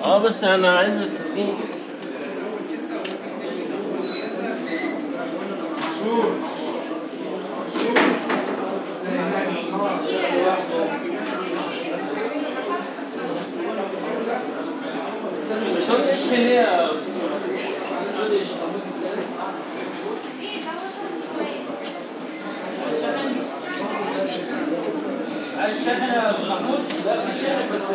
اه بس انا عايز التسجيل مش عارف ايش كان ليا عايز شاحن يا استاذ محمود؟ لا مش شاحن بس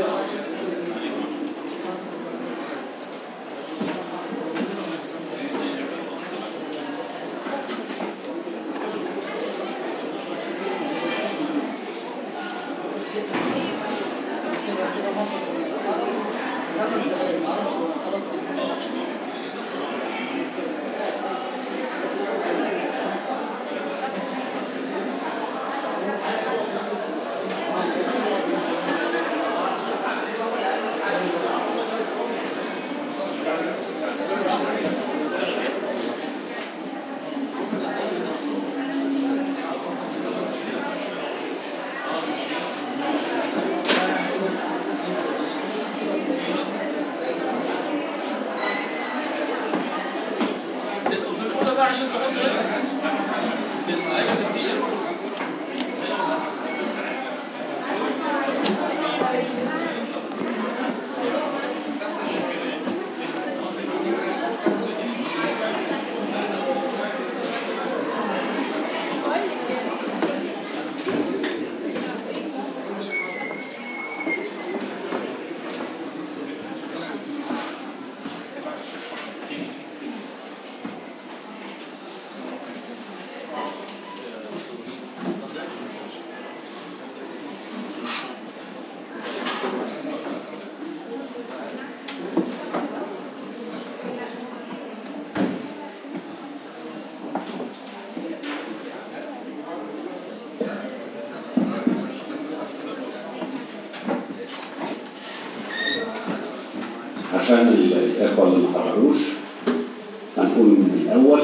في الاولى بقى عشان تحط هنا ايوه مفيش عشان ال- الإخوة اللي ما حضروش هنقول من الأول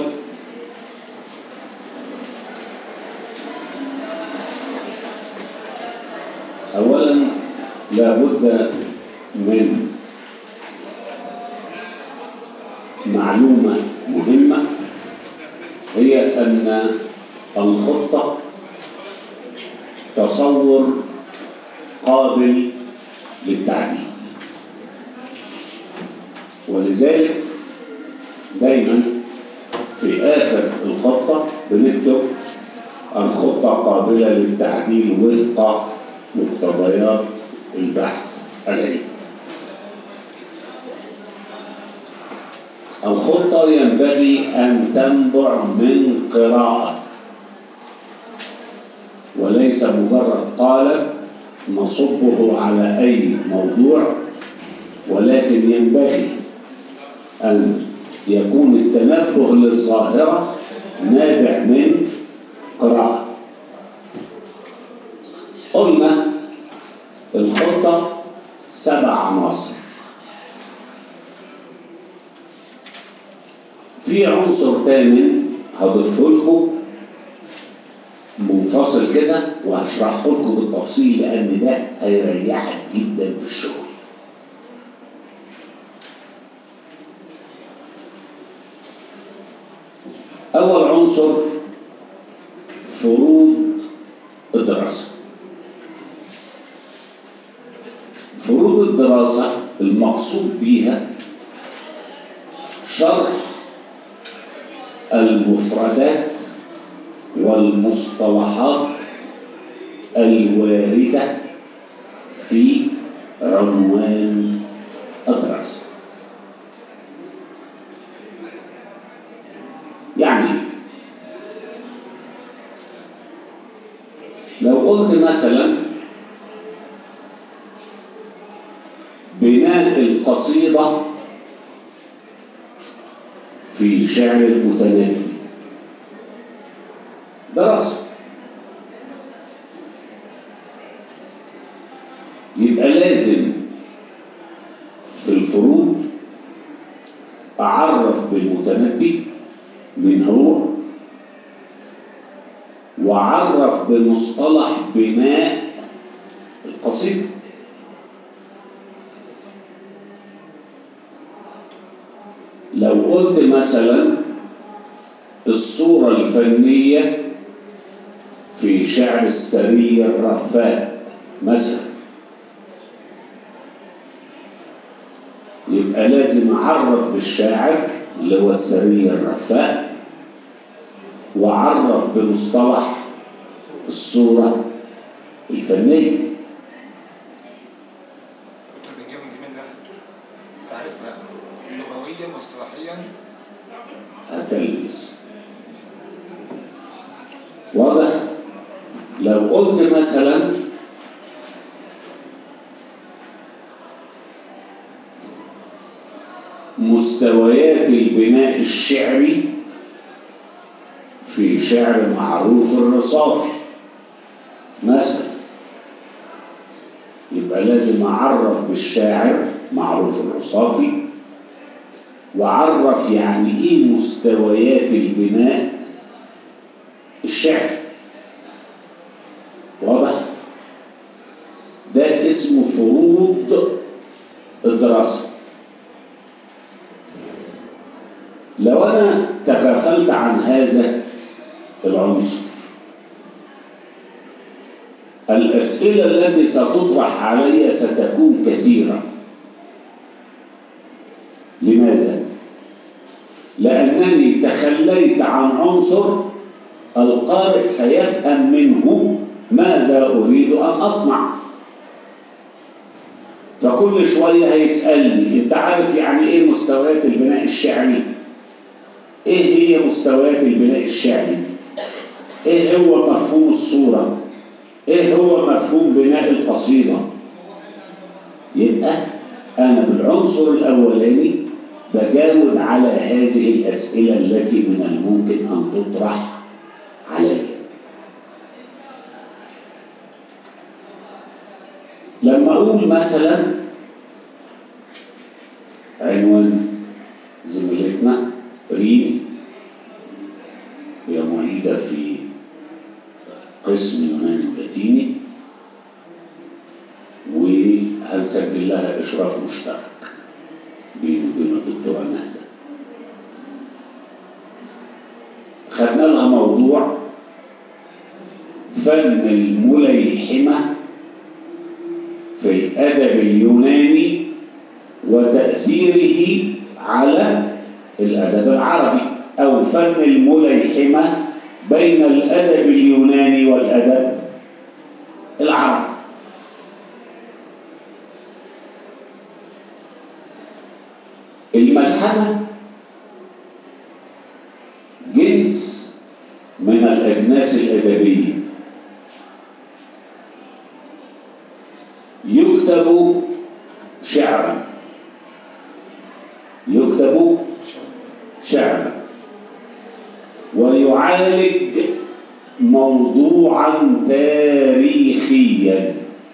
أولا لابد من معلومة مهمة هي أن الخطة تصور قابل للتعديل ولذلك دايما في آخر الخطة بنكتب الخطة قابلة للتعديل وفق مقتضيات البحث العلمي الخطة ينبغي أن تنبع من قراءة وليس مجرد قالب نصبه على أي موضوع ولكن ينبغي أن يكون التنبه للظاهرة نابع من قراءة قلنا الخطة سبع عناصر في عنصر ثامن هضيفه لكم منفصل كده وهشرحه لكم بالتفصيل لأن ده هيريحك جدا في الشغل أول عنصر فروض الدراسة فروض الدراسة المقصود بيها شرح المفردات والمصطلحات الواردة في عنوان الدراسة يعني لو قلت مثلا بناء القصيدة في شعر المتنبي دراسة يبقى لازم في الفروض أعرف بالمتنبي من هو وعرف بمصطلح بناء القصيدة لو قلت مثلا الصورة الفنية في شعر السري الرفاء مثلا يبقى لازم أعرف بالشاعر اللي هو السري الرفاء وأعرف بمصطلح الصورة الفنية دكتور بنجيب من جميل ده تعريفها لغويا واصطلاحيا هتكلم لسه واضح لو قلت مثلا مستويات البناء الشعري في شعر معروف الرصافي مثلا يبقى لازم اعرف بالشاعر معروف الرصافي وعرف يعني ايه مستويات البناء الشعري واضح ده اسمه فروض الدراسة لو انا تغافلت عن هذا العنصر الأسئلة التي ستطرح علي ستكون كثيرة لماذا؟ لأنني تخليت عن عنصر القارئ سيفهم منه ماذا أريد أن أصنع فكل شوية هيسألني أنت عارف يعني إيه مستويات البناء الشعري؟ إيه هي مستويات البناء الشعري؟ إيه هو مفهوم الصورة؟ إيه هو مفهوم بناء القصيدة؟ يبقى أنا بالعنصر الأولاني بجاوب على هذه الأسئلة التي من الممكن أن تطرح علي لما أقول مثلا عنوان زميلتنا ريم هي معيدة في قسم يوناني ولاتيني وهنسجل لها إشراف مشترك بيني وبين الدكتورة نهلة خدنا لها موضوع فن المليحمة في الأدب اليوناني وتأثيره على الأدب العربي أو فن المليحمة بين الأدب اليوناني والأدب العربي الملحمة جنس من الأجناس الأدبية يكتب شعرا يكتب شعرا ويعالج موضوعا تاريخيا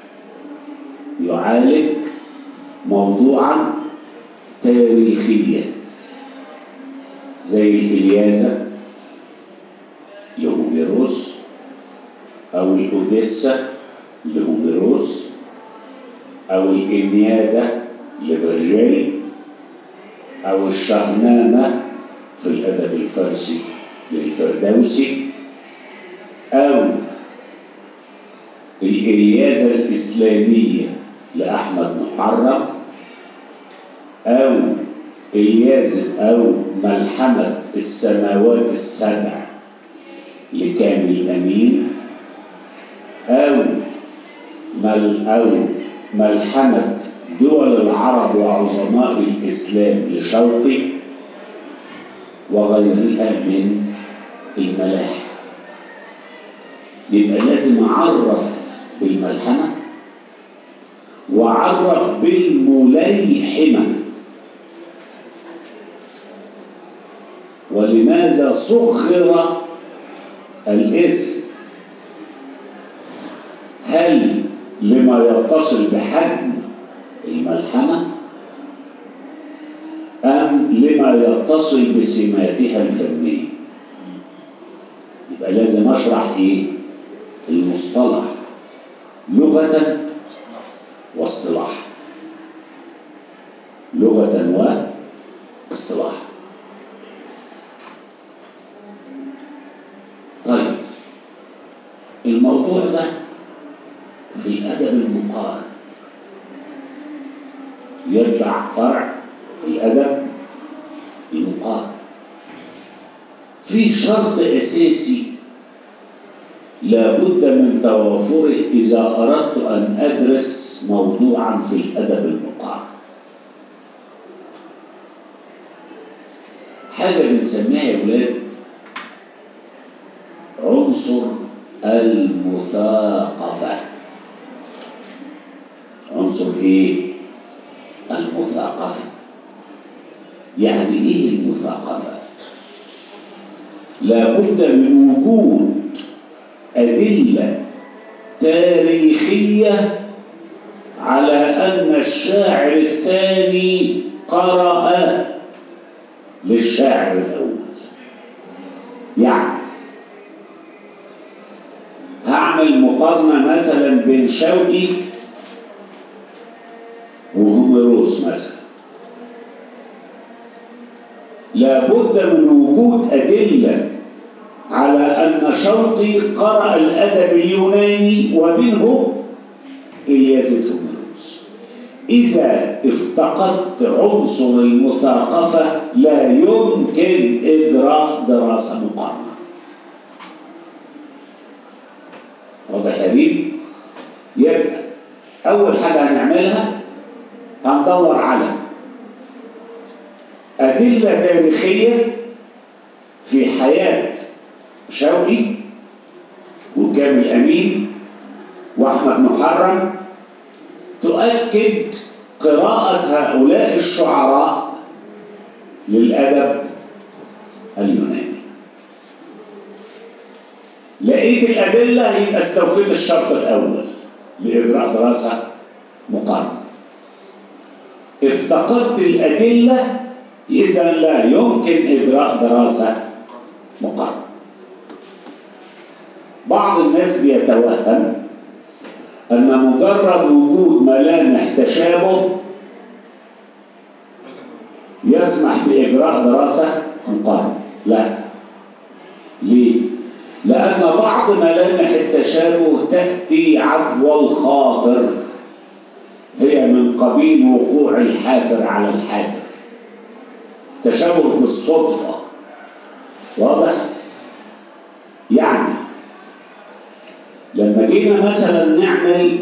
يعالج موضوعا تاريخيا زي الإلياذة لهوميروس أو الأوديسا لهوميروس أو الإنيادة لفرجيل أو الشهنامة في الأدب الفارسي للفردوسي أو الإلياذة الإسلامية لأحمد محرم أو اليازم أو ملحمة السماوات السبع لكامل أمين أو مل أو ملحمة دول العرب وعظماء الإسلام لشوقي وغيرها من الملاحم يبقى لازم أعرف بالملحمة وأعرف بالمليحمة ولماذا صغر الاسم هل لما يتصل بحجم الملحمة أم لما يتصل بسماتها الفنية يبقى لازم أشرح إيه المصطلح لغة واصطلاح واصطلاح لغة واصطلاح فرع فرع الأدب المقارن في شرط أساسي لابد من توافره إذا أردت أن أدرس موضوعا في الأدب المقارن حاجة بنسميها يا ولاد عنصر المثاقفة عنصر ايه؟ المثاقفة يعني ايه المثاقفة؟ لابد من وجود أدلة تاريخية على أن الشاعر الثاني قرأ للشاعر الأول يعني هعمل مقارنة مثلا بين شوقي وهوميروس مثلا لابد من وجود أدلة على أن شوقي قرأ الأدب اليوناني ومنه إلياذة هوميروس إذا افتقدت عنصر المثاقفة لا يمكن إجراء دراسة مقارنة واضح يا ريم؟ يبقى أول حاجة هنعملها هندور على أدلة تاريخية في حياة شوقي وكامل أمين وأحمد محرم تؤكد قراءة هؤلاء الشعراء للأدب اليوناني لقيت الأدلة يبقى استوفيت الشرط الأول لإجراء دراسة مقارنة افتقدت الأدلة إذا لا يمكن إجراء دراسة مقارنة بعض الناس بيتوهم أن مجرد وجود ملامح تشابه يسمح بإجراء دراسة مقارنة لا ليه؟ لأن بعض ملامح التشابه تأتي عفو الخاطر هي من قبيل وقوع الحافر على الحافر تشابه بالصدفة واضح؟ يعني لما جينا مثلا نعمل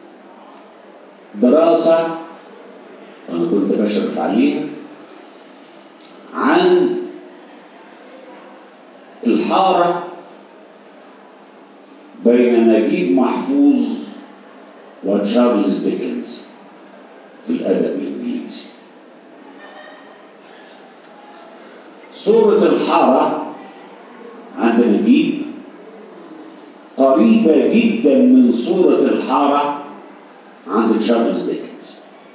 دراسة أنا كنت بشرف عليها عن الحارة بين نجيب محفوظ وتشارلز ديكنز في الأدب الإنجليزي صورة الحارة عند نجيب قريبة جدا من صورة الحارة عند تشارلز ديكنز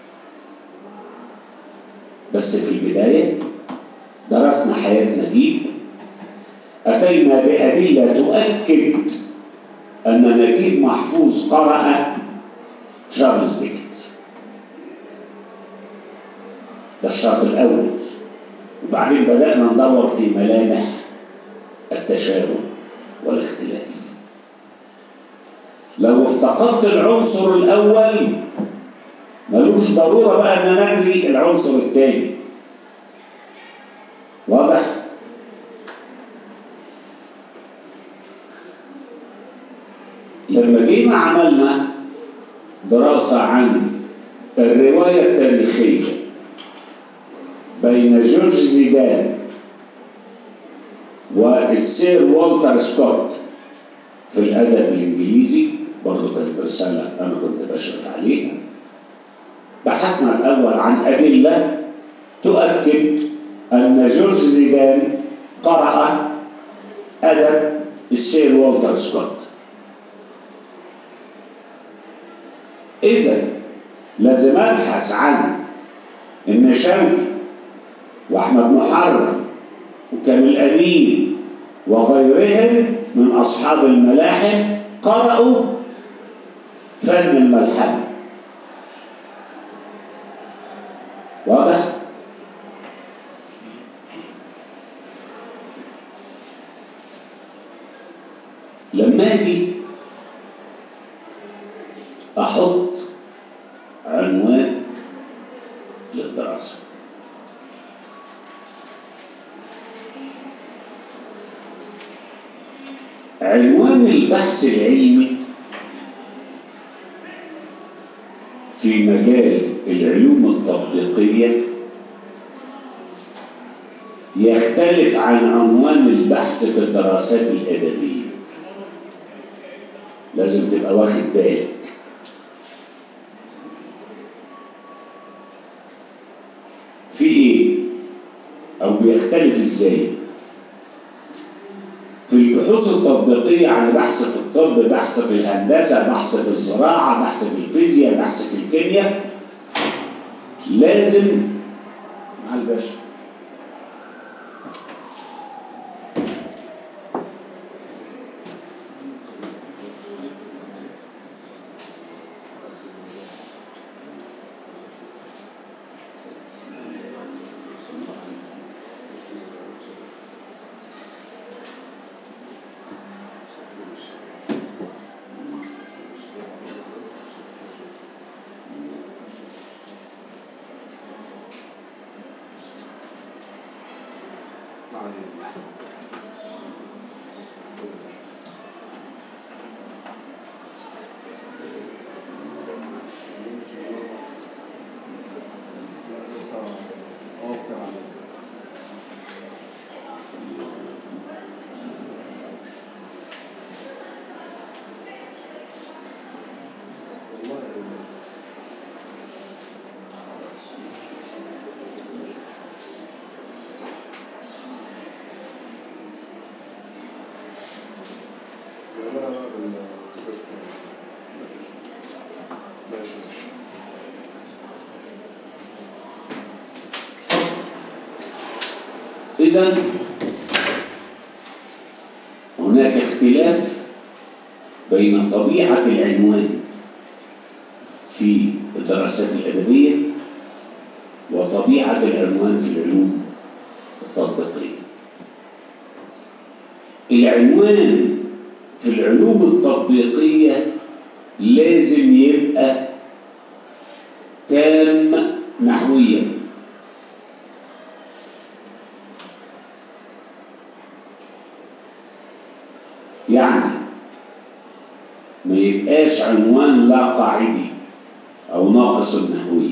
بس في البداية درسنا حياة نجيب أتينا بأدلة تؤكد أن نجيب محفوظ قرأ تشارلز ديكنز ده الشرط الأول وبعدين بدأنا ندور في ملامح التشابه والاختلاف لو افتقدت العنصر الأول ملوش ضرورة بقى أن نجري العنصر الثاني واضح؟ لما جينا عملنا دراسة عن الرواية التاريخية بين جورج زيدان والسير والتر سكوت في الأدب الإنجليزي برضه كانت رسالة أنا كنت بشرف عليها بحثنا الأول عن أدلة تؤكد أن جورج زيدان قرأ أدب السير والتر سكوت إذا لازم أبحث عن إن شوقي وأحمد محرم وكامل أمين وغيرهم من أصحاب الملاحم قرأوا فن الملحمة واضح؟ لما أجي أحط عنوان الدراسة عنوان البحث العلمي في مجال العلوم التطبيقية يختلف عن عنوان البحث في الدراسات الأدبية لازم تبقى واخد بالك في ايه او بيختلف ازاي في البحوث التطبيقية عن بحث في الطب بحث في الهندسة بحث في الزراعة بحث في الفيزياء بحث في الكيمياء لازم مع البشر إذا هناك اختلاف بين طبيعة العنوان في الدراسات الأدبية وطبيعة العنوان في العلوم التطبيقية العنوان في العلوم التطبيقية لازم يبقى تام نحويا يعني ما يبقاش عنوان لا قاعدي او ناقص النحوي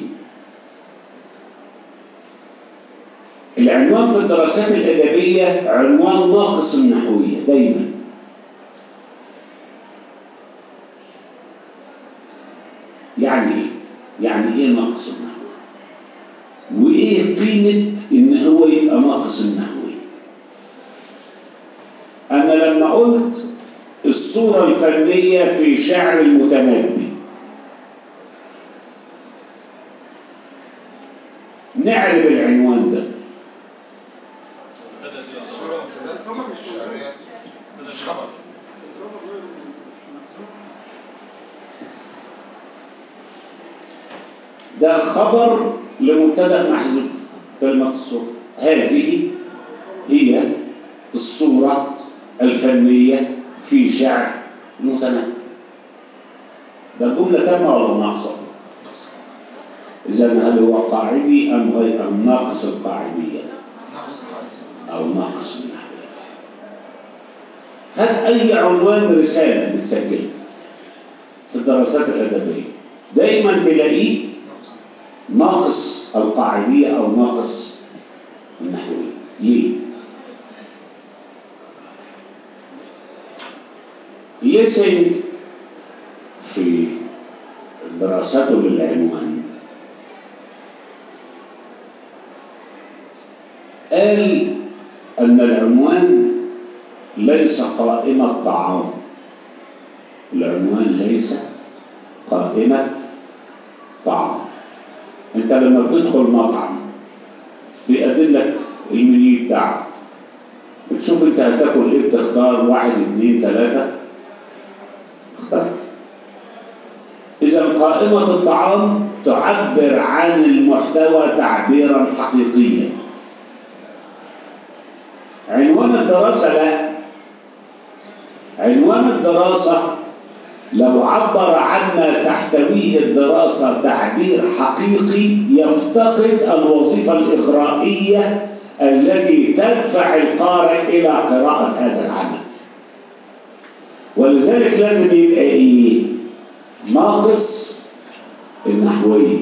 العنوان في الدراسات الادبيه عنوان ناقص النحويه دايما يعني ايه يعني ايه ناقص النحوي وايه قيمه ان هو يبقى ناقص النحوي انا لما قلت الصورة الفنية في شعر المتنبي نعرب العنوان ده الصورة مبتدأ الشعرية مش خبر ده خبر لمبتدأ محذوف كلمة الصورة هذه هي الصورة الفنية في شعر المتنبي ده الجملة تامة ولا ناقصة؟ إذا هل هو قاعدي أم غير أم ناقص القاعدية نقص القاعدة أو ناقص النحوية؟ هات أي عنوان رسالة متسجل في الدراسات الأدبية دايما تلاقيه نقص ناقص القاعدية أو ناقص النحوية ليه؟ ليسنج في دراسته للعنوان قال أن العنوان ليس قائمة طعام العنوان ليس قائمة طعام انت لما بتدخل مطعم بيقدم لك المنيو بتاعك بتشوف انت هتاكل ايه بتختار واحد اتنين تلاتة اخترت اذا قائمة الطعام تعبر عن المحتوى تعبيرا حقيقيا عنوان الدراسة لا عنوان الدراسة لو عبر عما تحتويه الدراسة تعبير حقيقي يفتقد الوظيفة الإغرائية التي تدفع القارئ إلى قراءة هذا العمل ولذلك لازم يبقى إيه؟ ناقص النحوية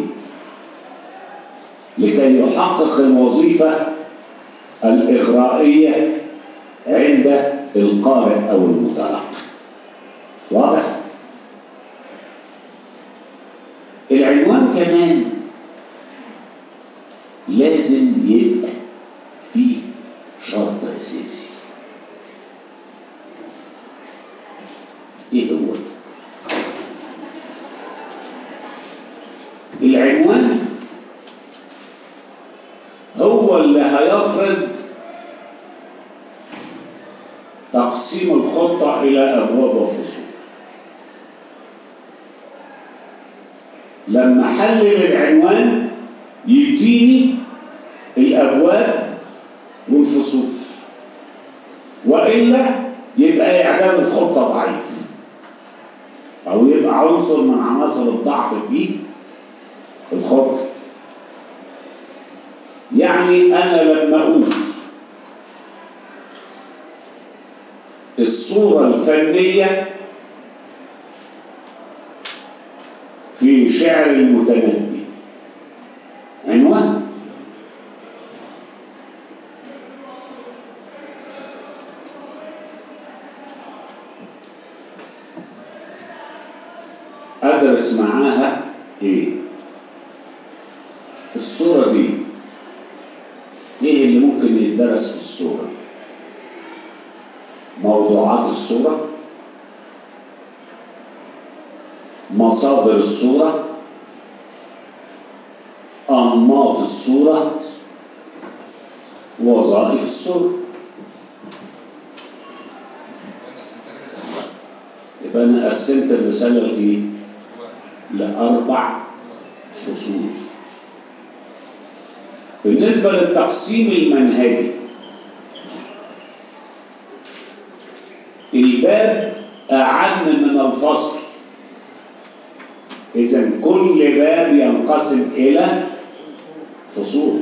لكي يحقق الوظيفة الإغرائية عند القارئ أو المتلقي واضح؟ العنوان كمان لازم يبقى فيه شرط أساسي إيه هو؟ العنوان هو اللي هيفرض تقسيم الخطة إلى أبواب وفصول لما حلل العنوان يديني الأبواب والفصول وإلا يبقى إعداد الخطة ضعيف أو يبقى عنصر من عناصر الضعف في الخطة يعني أنا لما أقول الصورة الفنية في شعر المتنبي عنوان أدرس معاها إيه الصورة دي إيه اللي ممكن يدرس في الصورة موضوعات الصورة مصادر الصورة أنماط الصورة وظائف الصورة قلنا استنتاج الألوان يبقى أنا قسمت الرسالة لإيه؟ ألوان لأربع فصول بالنسبة للتقسيم المنهجي الباب أعم من الفصل إذا كل باب ينقسم إلى فصول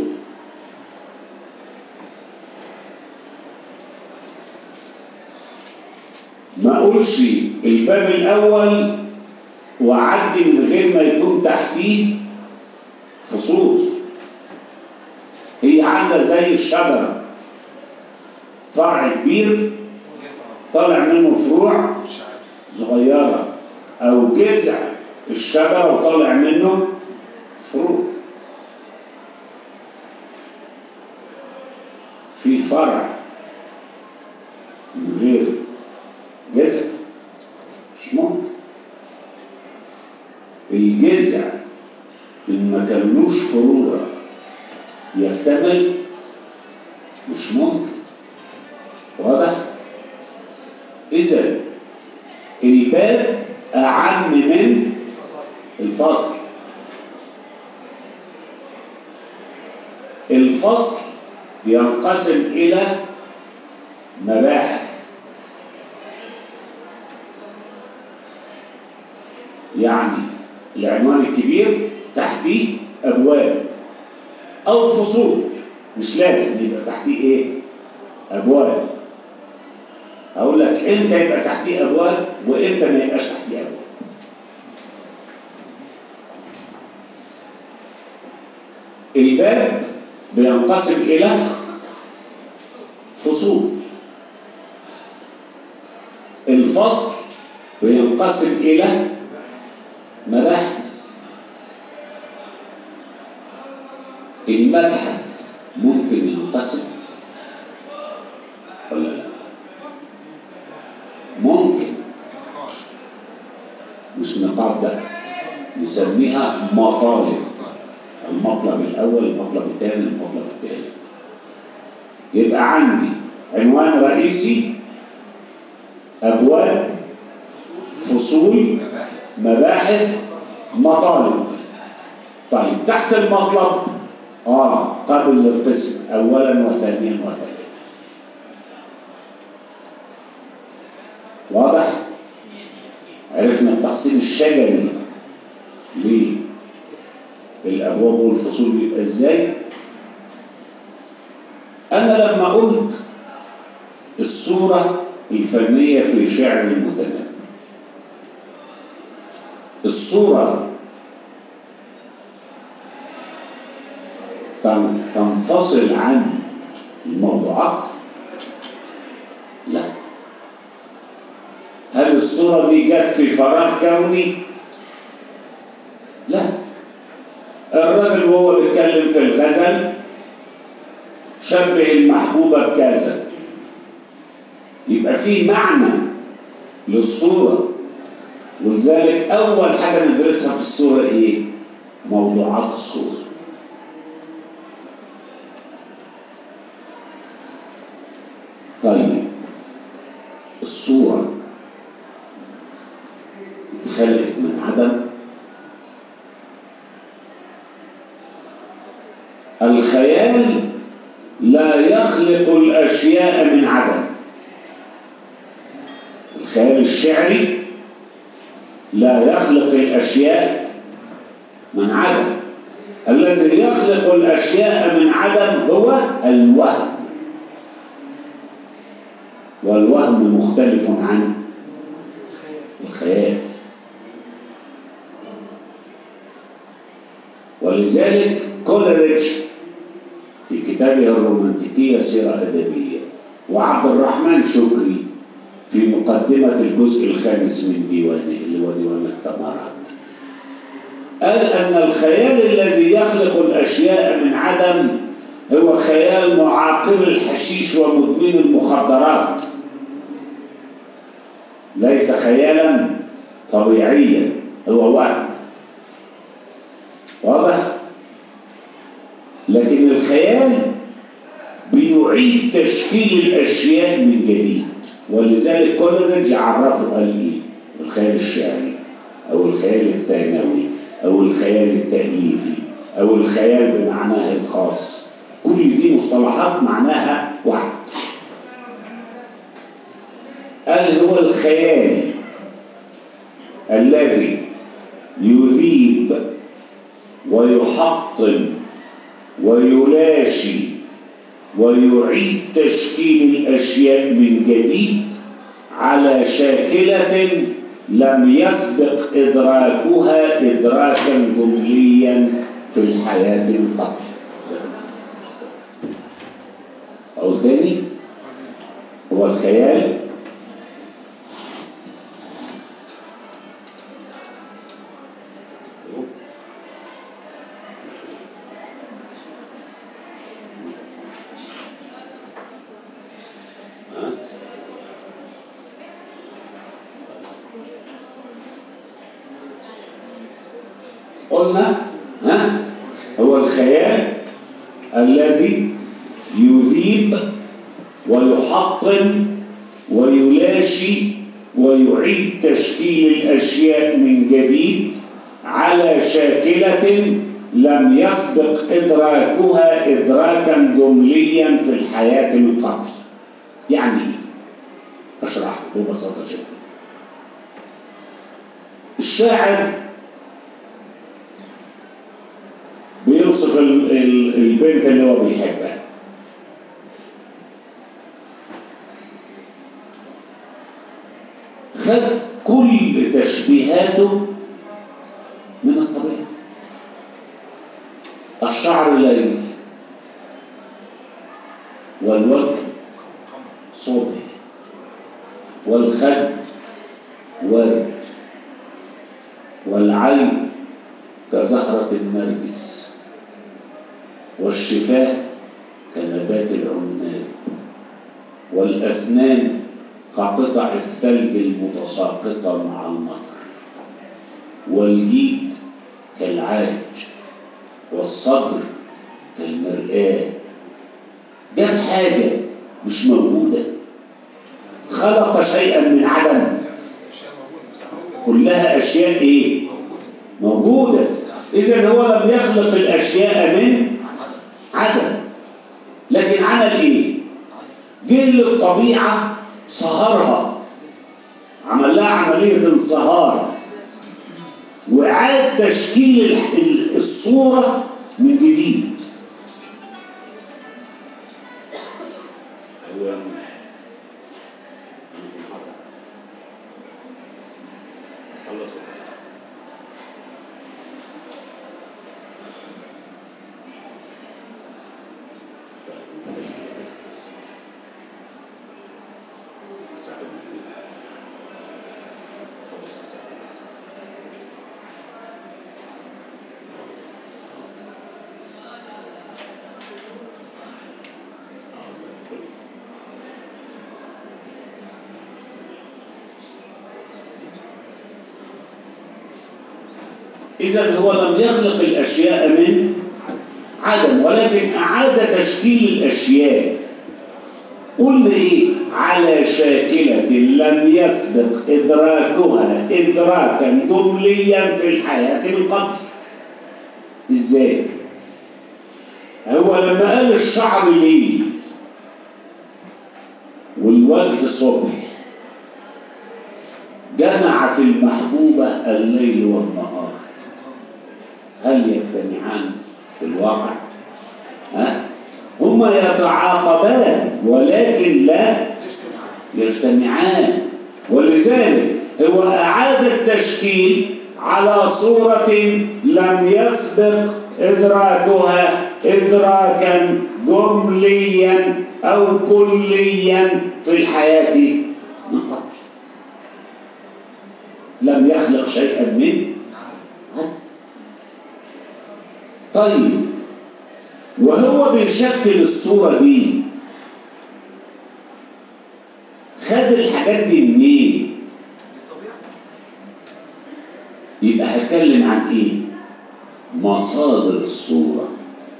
ما أقولش الباب الأول وأعدي من غير ما يكون تحتيه فصول هي عاملة زي الشجرة فرع كبير جزء طالع منه فروع مش عارف صغيرة أو جذع الشجرة وطالع منه فروع في فرع من غير جذع مش ممكن الجذع إن ما كانلوش فروع يكتمل مش ممكن واضح؟ إذا الباب أعم من الفصل الفصل ينقسم إلى مباحث يعني العنوان الكبير تحتيه أبواب أو فصول مش لازم يبقى تحتيه إيه؟ أبواب هقول لك امتى يبقى تحتيه ابواب وامتى ما يبقاش تحتيه ابواب الباب بينقسم الى فصول الفصل بينقسم الى مباحث المبحث ممكن ينقسم ولا لا ممكن في نقاط مش نقاط بقى نسميها مطالب نقاط المطلب الأول المطلب الثاني المطلب الثالث يبقى عندي عنوان رئيسي أبواب فصول مباحث مباحث مطالب طيب تحت المطلب اه قابل للقسم اولا وثانيا وثالثا واضح عرفنا التقسيم التقسيم الشجري للابواب والفصول يبقى ازاي انا لما قلت الصوره الفنيه في شعر المتنبي الصوره تن- تنفصل عن الموضوعات لا هل الصورة دي جت في فراغ كوني لا الراجل وهو بيتكلم في الغزل شبه المحبوبة بكذا يبقى في معنى للصورة ولذلك أول حاجة ندرسها في الصورة إيه؟ موضوعات الصورة طيب الصورة اتخلقت من عدم الخيال لا يخلق الأشياء من عدم الخيال الشعري لا يخلق الأشياء من عدم الذي يخلق الأشياء من عدم هو الوهم والوهم مختلف عن الخيال ولذلك كولريدج في كتابه الرومانتيكية سيرة أدبية وعبد الرحمن شكري في مقدمة الجزء الخامس من ديوانه اللي هو ديوان الثمرات قال أن الخيال الذي يخلق الأشياء من عدم هو خيال معاقر الحشيش ومدمن المخدرات ليس خيالا طبيعيا هو وهم واضح لكن الخيال بيعيد تشكيل الاشياء من جديد ولذلك كولريدج عرفه قال ايه الخيال الشعري او الخيال الثانوي او الخيال التاليفي او الخيال بمعناه الخاص كل دي مصطلحات معناها واحد قال هو الخيال الذي يذيب ويحطم ويلاشي ويعيد تشكيل الاشياء من جديد على شاكله لم يسبق ادراكها ادراكا جمليا في الحياه من قبل اقول تاني هو الخيال قلنا ها هو الخيال الذي يذيب ويحطم ويلاشي ويعيد تشكيل الاشياء من جديد على شاكله لم يسبق ادراكها ادراكا جمليا في الحياه من قبل يعني ايه اشرحه ببساطه شديده الشاعر بيوصف ال- ال- البنت اللي هو بيحبها خد كل تشبيهاته من الطبيعة الشعر ليل والوجه صبح والخد ورد والعين كزهرة النرجس والشفاه كنبات العناب والأسنان كقطع الثلج المتساقطة مع المطر والجيد كالعاج والصدر كالمرآة جاب حاجة مش موجودة خلق شيئا من عدم اشياء موجوده بس موجوده كلها أشياء إيه؟ موجودة إذا هو لم يخلق الأشياء من عدم لكن عمل إيه؟ جه للطبيعة صهرها عمل لها عملية انصهار وإعادة تشكيل ال- ال- الصورة من جديد أيوة أنا في محاضرة خلصوا إذا هو لم يخلق الأشياء من عدم ولكن أعاد تشكيل الأشياء قلنا إيه على شاكلة لم يسبق إدراكها إدراكا جمليا في الحياة من قبل إزاي هو لما قال الشعر ليه والوجه صبح جمع في المحبوبة الليل والنهار هل يجتمعان في الواقع؟ ها؟ هما يتعاقبان ولكن لا يجتمعان ولذلك هو أعاد التشكيل على صورة لم يسبق إدراكها إدراكا جمليا أو كليا في الحياة من قبل لم يخلق شيئا من عدم طيب وهو بيشكل الصورة دي خد الحاجات دي منين؟ يبقى هتكلم عن ايه؟ مصادر الصورة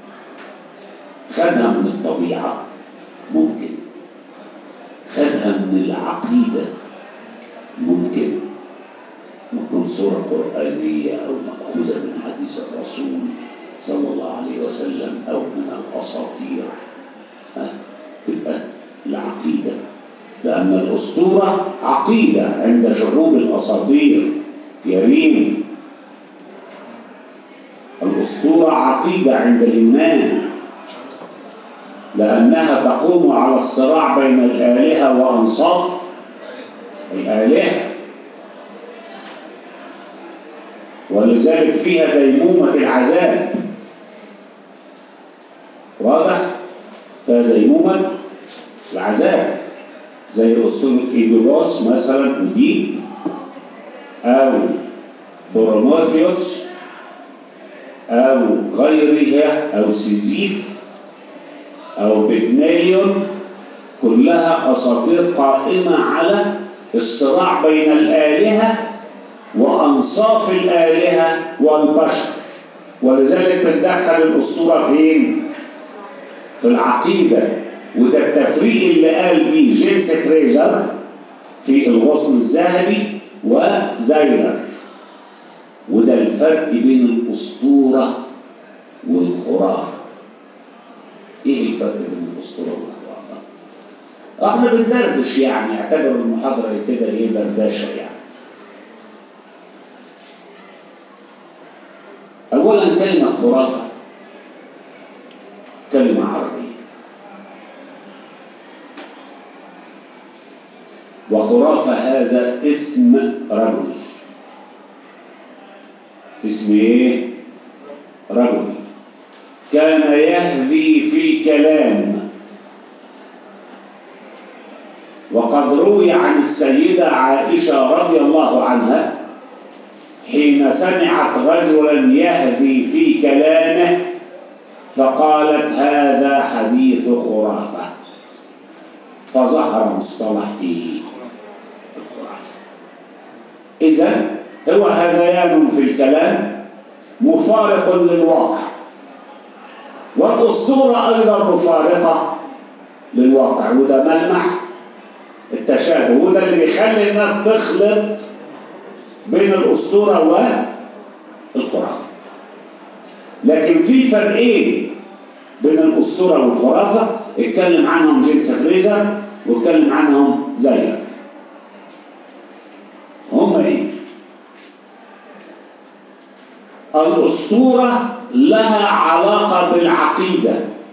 خدها من الطبيعة ممكن خدها من العقيدة ممكن ممكن صورة قرآنية أو مأخوذة من حديث الرسول صلى الله عليه وسلم أو من الأساطير ها؟ تبقى العقيدة لأن الأسطورة عقيدة عند شعوب الأساطير يرين الأسطورة عقيدة عند اليونان لأنها تقوم على الصراع بين الآلهة وأنصاف الآلهة ولذلك فيها ديمومة العذاب واضح؟ فيها ديمومة العذاب زي أسطورة إيدوبوس مثلا وديب أو بروموثيوس أو غيرها أو سيزيف أو بيجناليون كلها أساطير قائمة على الصراع بين الآلهة وأنصاف الآلهة والبشر ولذلك بندخل الأسطورة فين؟ في العقيدة وده التفريق اللي قال بيه جيمس فريزر في الغصن الذهبي وزايلر وده الفرق بين الأسطورة والخرافة ايه الفرق بين الأسطورة والخرافة؟ احنا بندردش يعني اعتبر المحاضرة كده ايه دردشة يعني أولا كلمة خرافة كلمة عربية وخرافة هذا اسم رجل اسم ايه؟ رجل كان يهذي في الكلام وقد روي عن السيدة عائشة رضي الله عنها حين سمعت رجلا يهذي في كلامه فقالت هذا حديث خرافة فظهر مصطلح ايه الخرافة اذا هو هذيان في الكلام مفارق للواقع والأسطورة أيضا مفارقة للواقع وده ملمح التشابه وده اللي بيخلي الناس تخلط بين الأسطورة والخرافة لكن في فرقين بين الأسطورة والخرافة اتكلم عنهم جيمس فريزر واتكلم عنهم زاير هم ايه الأسطورة لها علاقة بالعقيدة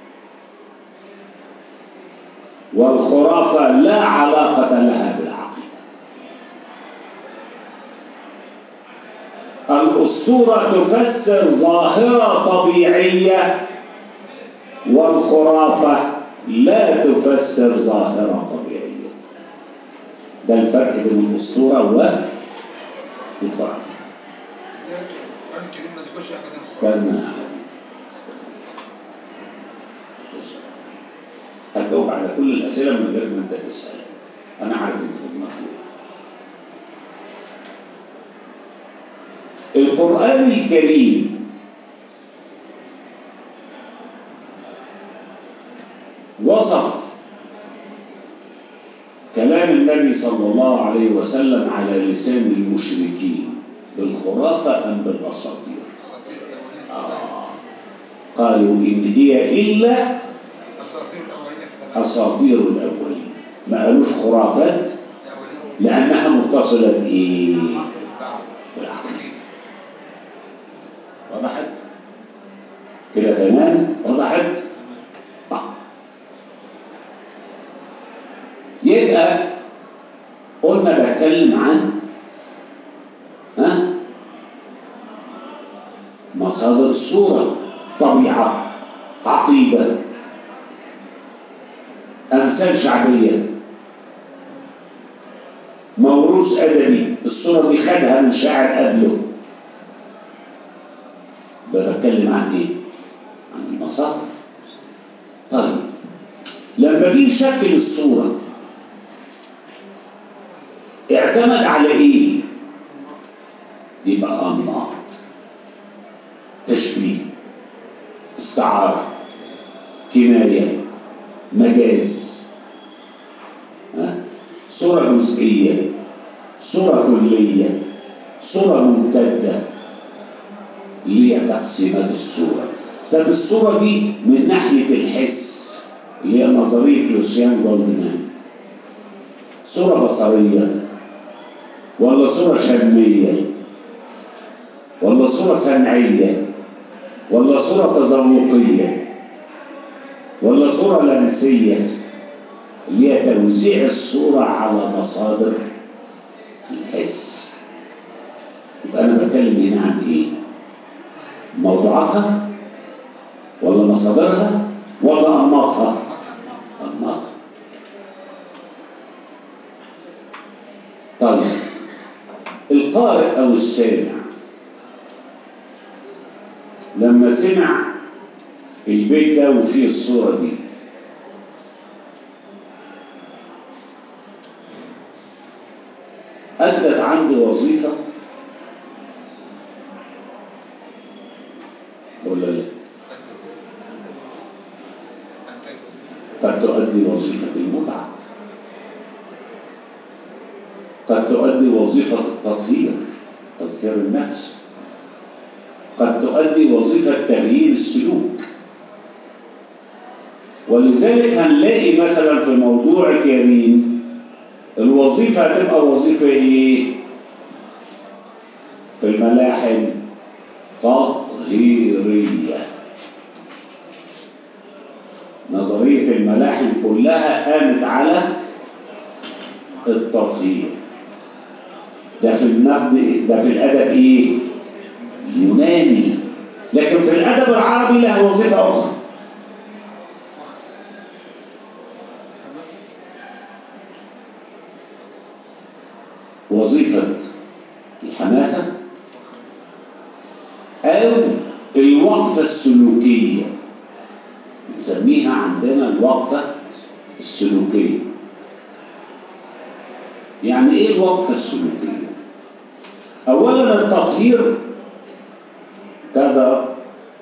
والخرافة لا علاقة لها بالعقيدة الأسطورة تفسر ظاهرة طبيعية والخرافة لا تفسر ظاهرة طبيعية ده الفرق بين الأسطورة والخرافة ازاي القرآن الكريم ما ذكرش ابدا استنى يا حبيبي بص هجاوب على كل الأسئلة من غير ما أنت تسأل أنا عارف أنت في دماغك إيه. القرآن الكريم وصف كلام النبي صلى الله عليه وسلم على لسان المشركين بالخرافة أم بالأساطير اساطير الاولين كتابها قالوا إن هي إلا اساطير الاولين كتابها أساطير الأولين ما قالوش خرافات الاولين لأنها متصلة بإيه؟ بعد بالعقيدة وضحت؟ كده تمام؟ وضحت؟ آه. يبقى قلنا بتكلم عن ها؟ مصادر الصورة طبيعة عقيدة أمثال شعبية موروث أدبي الصورة دي خدها من شاعر قبله ده بتكلم عن إيه؟ عن المصادر طيب لما جه نشكل الصورة اعتمد على إيه؟ يبقى أنماط تشبيه استعارة كناية مجاز ها؟ صورة جزئية صورة كلية صورة ممتدة اللي هي تقسيمات الصورة طب الصورة دي من ناحية الحس اللي هي نظرية لوسيان جولدمان صورة بصرية ولا صورة شمية ولا صورة سمعية ولا صورة تذوقية ولا صورة لمسية اللي هي توزيع الصورة على مصادر الحس يبقى أنا بتكلم هنا عن إيه؟ موضوعاتها ولا مصادرها ولا أنماطها؟ أنماطها طيب القارئ أو السامع لما سمع البيت ده وفيه الصورة دي أدت عنده وظيفة ولا لا؟ انتج قد تؤدي وظيفة المتعة قد تؤدي وظيفة التطهير تطهير النفس قد تؤدي وظيفة تغيير السلوك ولذلك هنلاقي مثلا في موضوع كريم الوظيفة هتبقى وظيفة ايه؟ في الملاحم تطهيرية نظرية الملاحم كلها قامت على التطهير ده في النقد ده في الأدب إيه؟ يوناني لكن في الأدب العربي له وظيفة أخرى وظيفة الحماسة أو الوقفة السلوكية بنسميها عندنا الوقفة السلوكية يعني إيه الوقفة السلوكية؟ أولا التطهير كذا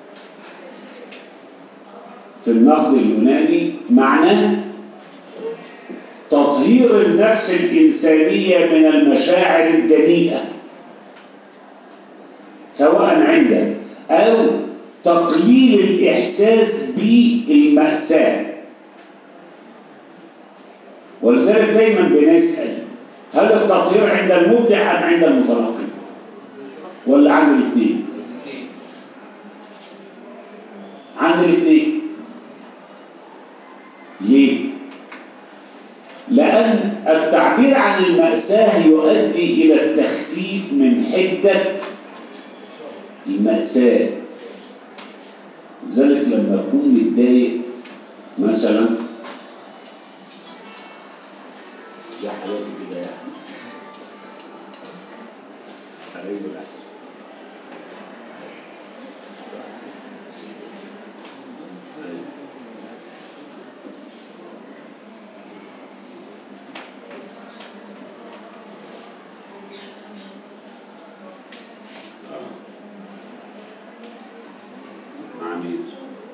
في النقد اليوناني معناه تطهير النفس الإنسانية من المشاعر الدنيئة سواء عندك أو تقليل الإحساس بالمأساة ولذلك دايما بنسأل هل التطهير عند المبدع أم عند المتلقي ولا عند الاثنين عن الاثنين ليه؟ لأن التعبير عن المأساة يؤدي إلى التخفيف من حدة المأساة لذلك لما أكون متضايق مثلا يا حياتي كده يا أخي حبيبي لا مع مين؟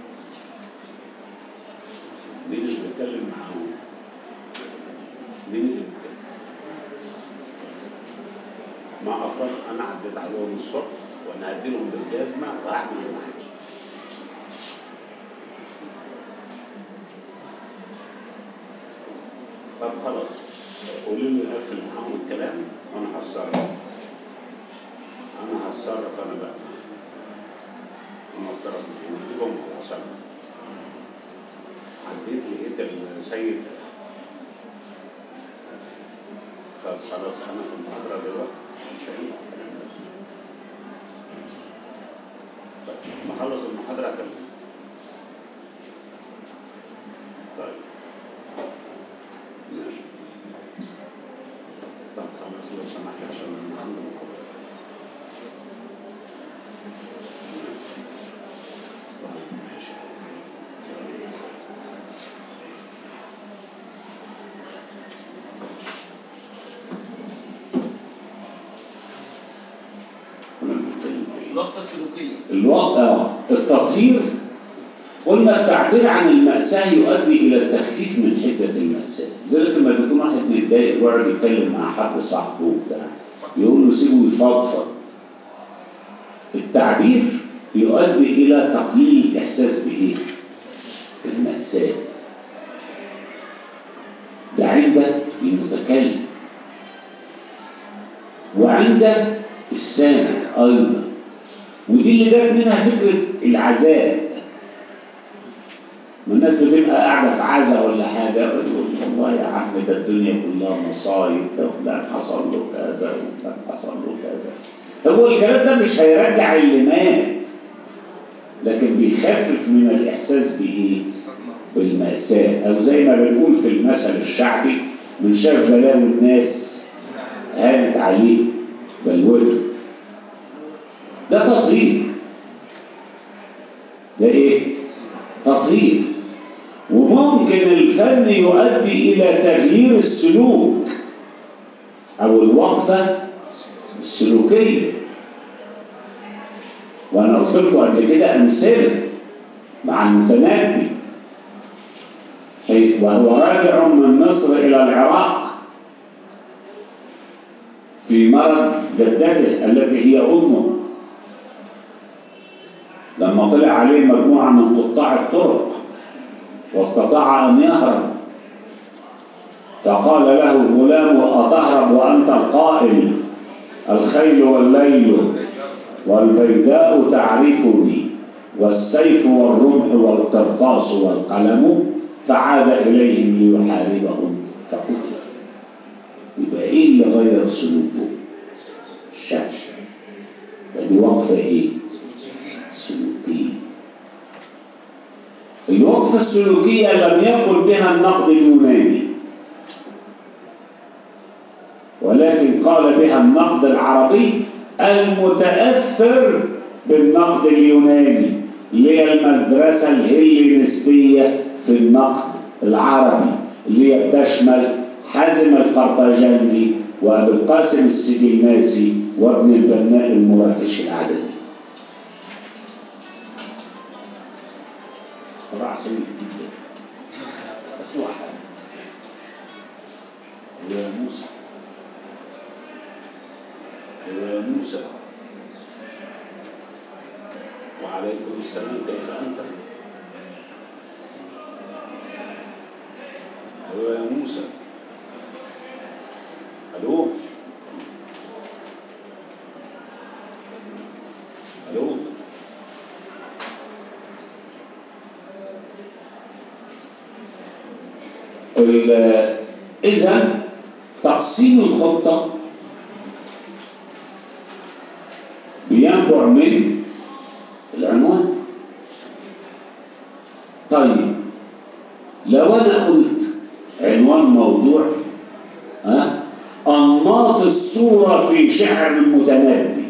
مين اللي بيتكلم معاهم؟ مين اللي بيتكلم؟ ما اصلا انا عديت عليهم الصبح وانا هديلهم بالجزمه وهعمل اللي انا عايزه. طب خلاص قولوا لي اقفل معاهم الكلام وانا هتصرف. انا هتصرف انا بقى. انا هتصرف معاهم اجيبهم هتصرف. عديت لقيت السيد خلاص خلاص انا في المحاضره دلوقتي مش هينفع الكلام ده. طيب ما اخلص المحاضره اكمل طيب ماشي طب خلاص لو سمحت عشان انا عندي محاضره طيب ماشي كنا بنتكلم في ايه؟ الوقفة السلوكية الوقت آه التطهير قلنا التعبير عن المأساة يؤدي إلى التخفيف من حدة المأساة لذلك لما بيكون واحد متضايق ويقعد يتكلم مع حد صاحبه وبتاع يقول له سيبه يفضفض التعبير يؤدي إلى تقليل الإحساس بإيه؟ بالمأساة ده عند المتكلم وعند السامع أيضا ودي اللي جت منها فكرة العزاء ما الناس بتبقى قاعدة في عزا ولا حاجة يقول والله يا عم ده الدنيا كلها مصايب ده فلان حصل له كذا وفلان حصل له كذا هو الكلام ده مش هيرجع اللي مات لكن بيخفف من الإحساس بإيه؟ بالمأساة أو زي ما بنقول في المثل الشعبي من شاف بلاوي الناس هانت عليه بلوته ده تطهير ده ايه تطهير وممكن الفن يؤدي الى تغيير السلوك او الوقفه السلوكيه وانا قلت لكم قبل كده امثله مع المتنبي حي- وهو راجع من مصر الى العراق في مرض جدته التي هي امه لما طلع عليه مجموعة من قطاع الطرق واستطاع أن يهرب فقال له الغلام أتهرب وأنت القائل الخيل والليل والبيداء تعرفني والسيف والرمح والقرطاس والقلم فعاد إليهم ليحاربهم فقتل يبقى إيه اللي غير سلوكه؟ الشك ودي وقفة إيه؟ سلوكية الوقفة السلوكية لم يقل بها النقد اليوناني ولكن قال بها النقد العربي المتأثر بالنقد اليوناني اللي هي المدرسة الهلينستية في النقد العربي اللي هي بتشمل حازم القرطاجني وأبو القاسم السجلماسي وابن البناء المراكشي العددي صراع سيء جدا أسوأ حاجة هو يا موسى هو يا موسى وعليكم السلام كيف أنت هو يا موسى ألو ألو ال- إذا تقسيم الخطة بينبع من العنوان طيب لو أنا قلت عنوان موضوع ها أنماط الصورة في شعر المتنبي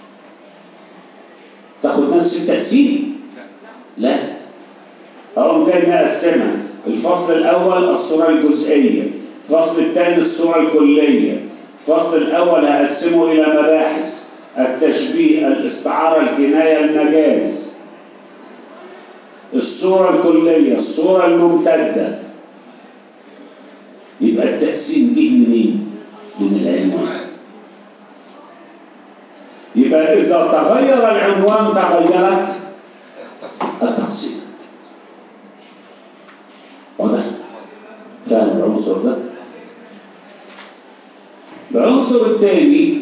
تاخد نفس التقسيم لا أقوم جاي مقسمها الفصل الأول الصورة الجزئية الفصل الثاني الصورة الكلية الفصل الأول هقسمه إلى مباحث التشبيه الاستعارة الكناية المجاز الصورة الكلية الصورة الممتدة يبقى التقسيم جه منين؟ من العنوان يبقى إذا تغير العنوان تغيرت التقسيمات واضح؟ فاهم العنصر ده؟ العنصر الثاني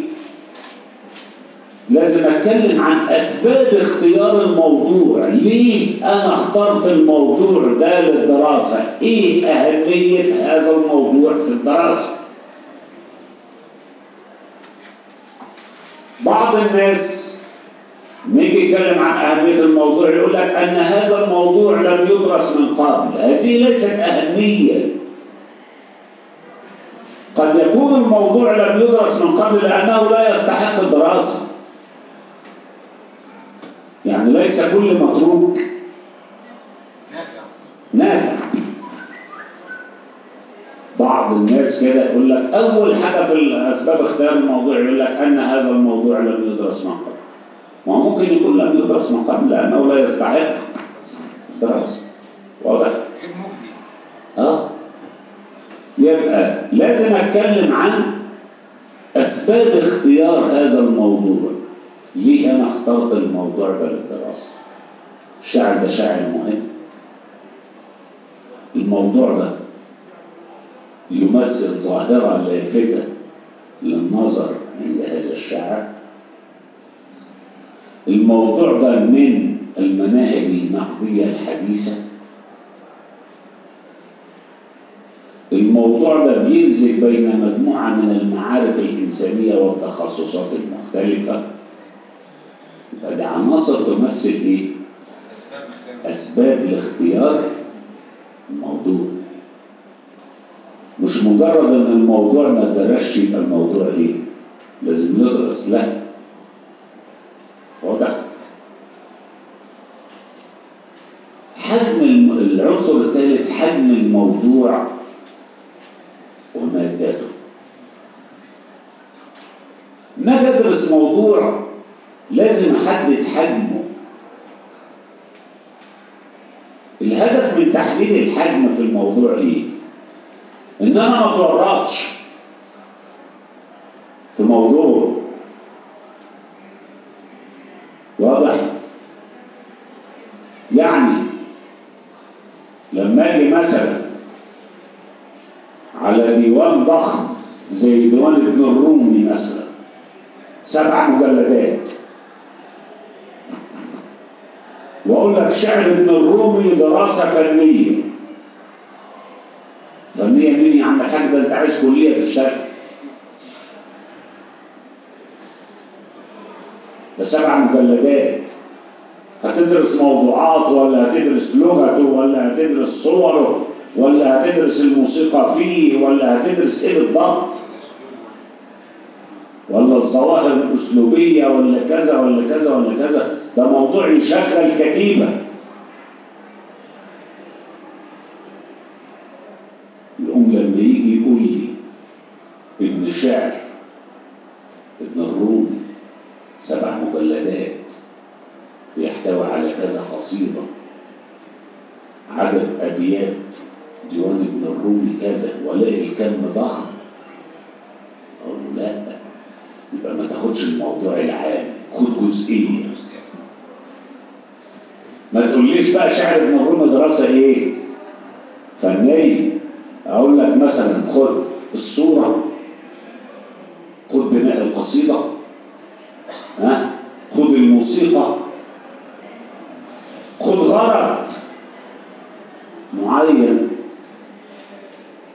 لازم اتكلم عن اسباب اختيار الموضوع ليه انا اخترت الموضوع ده للدراسه ايه اهميه هذا الموضوع في الدراسه بعض الناس نيجي يتكلم عن أهمية الموضوع يقول لك أن هذا الموضوع لم يدرس من قبل هذه ليست أهمية قد يكون الموضوع لم يدرس من قبل لأنه لا يستحق الدراسة يعني ليس كل متروك نافع نافع بعض الناس كده يقول لك أول حاجة في أسباب اختيار الموضوع يقول لك أن هذا الموضوع لم يدرس من قبل ما هو ممكن يكون لم يدرس من قبل لأنه لا يستحق الدراسة واضح؟ غير مجدي اه يبقى لازم اتكلم عن اسباب اختيار هذا الموضوع ليه انا اخترت الموضوع ده للدراسه الشاعر ده شاعر مهم الموضوع ده يمثل ظاهره لافته للنظر عند هذا الشاعر الموضوع ده من المناهج النقديه الحديثه الموضوع ده بيمزج بين مجموعة من المعارف الإنسانية والتخصصات المختلفة يبقى دي عناصر تمثل إيه؟ اسباب اختيار أسباب لاختيار الموضوع مش مجرد إن الموضوع ما اتدرسش يبقى الموضوع إيه؟ لازم يدرس لا واضح؟ حجم الم- العنصر الثالث حجم الموضوع ومادته ما تدرس موضوع لازم احدد حجمه الهدف من تحديد الحجم في الموضوع ايه ان انا ما اتورطش في موضوع واضح يعني لما اجي مثلا على ديوان ضخم زي ديوان ابن الرومي مثلا سبع مجلدات واقول لك شعر ابن الرومي دراسه فنيه فنيه مين يا عم الحاج ده انت عايز كليه الشرق ده سبع مجلدات هتدرس موضوعات ولا هتدرس لغته ولا هتدرس صوره ولا هتدرس الموسيقى فيه ولا هتدرس ايه بالضبط ولا الظواهر الأسلوبية ولا كذا ولا كذا ولا كذا ده موضوع يشغل كتيبة يقوم لما يجي يقول لي ابن شعر ابن الرومي سبع مجلدات بيحتوي على كذا قصيدة عدد أبيات ديوان ابن الرومي كذا والاقي الكم ضخم اقول له لا يبقى ما تاخدش الموضوع العام خد جزئيه ما تقوليش بقى شعر ابن الرومي دراسه ايه فنيه اقول لك مثلا خد الصوره خد بناء القصيده ها خد الموسيقى خد غرض معين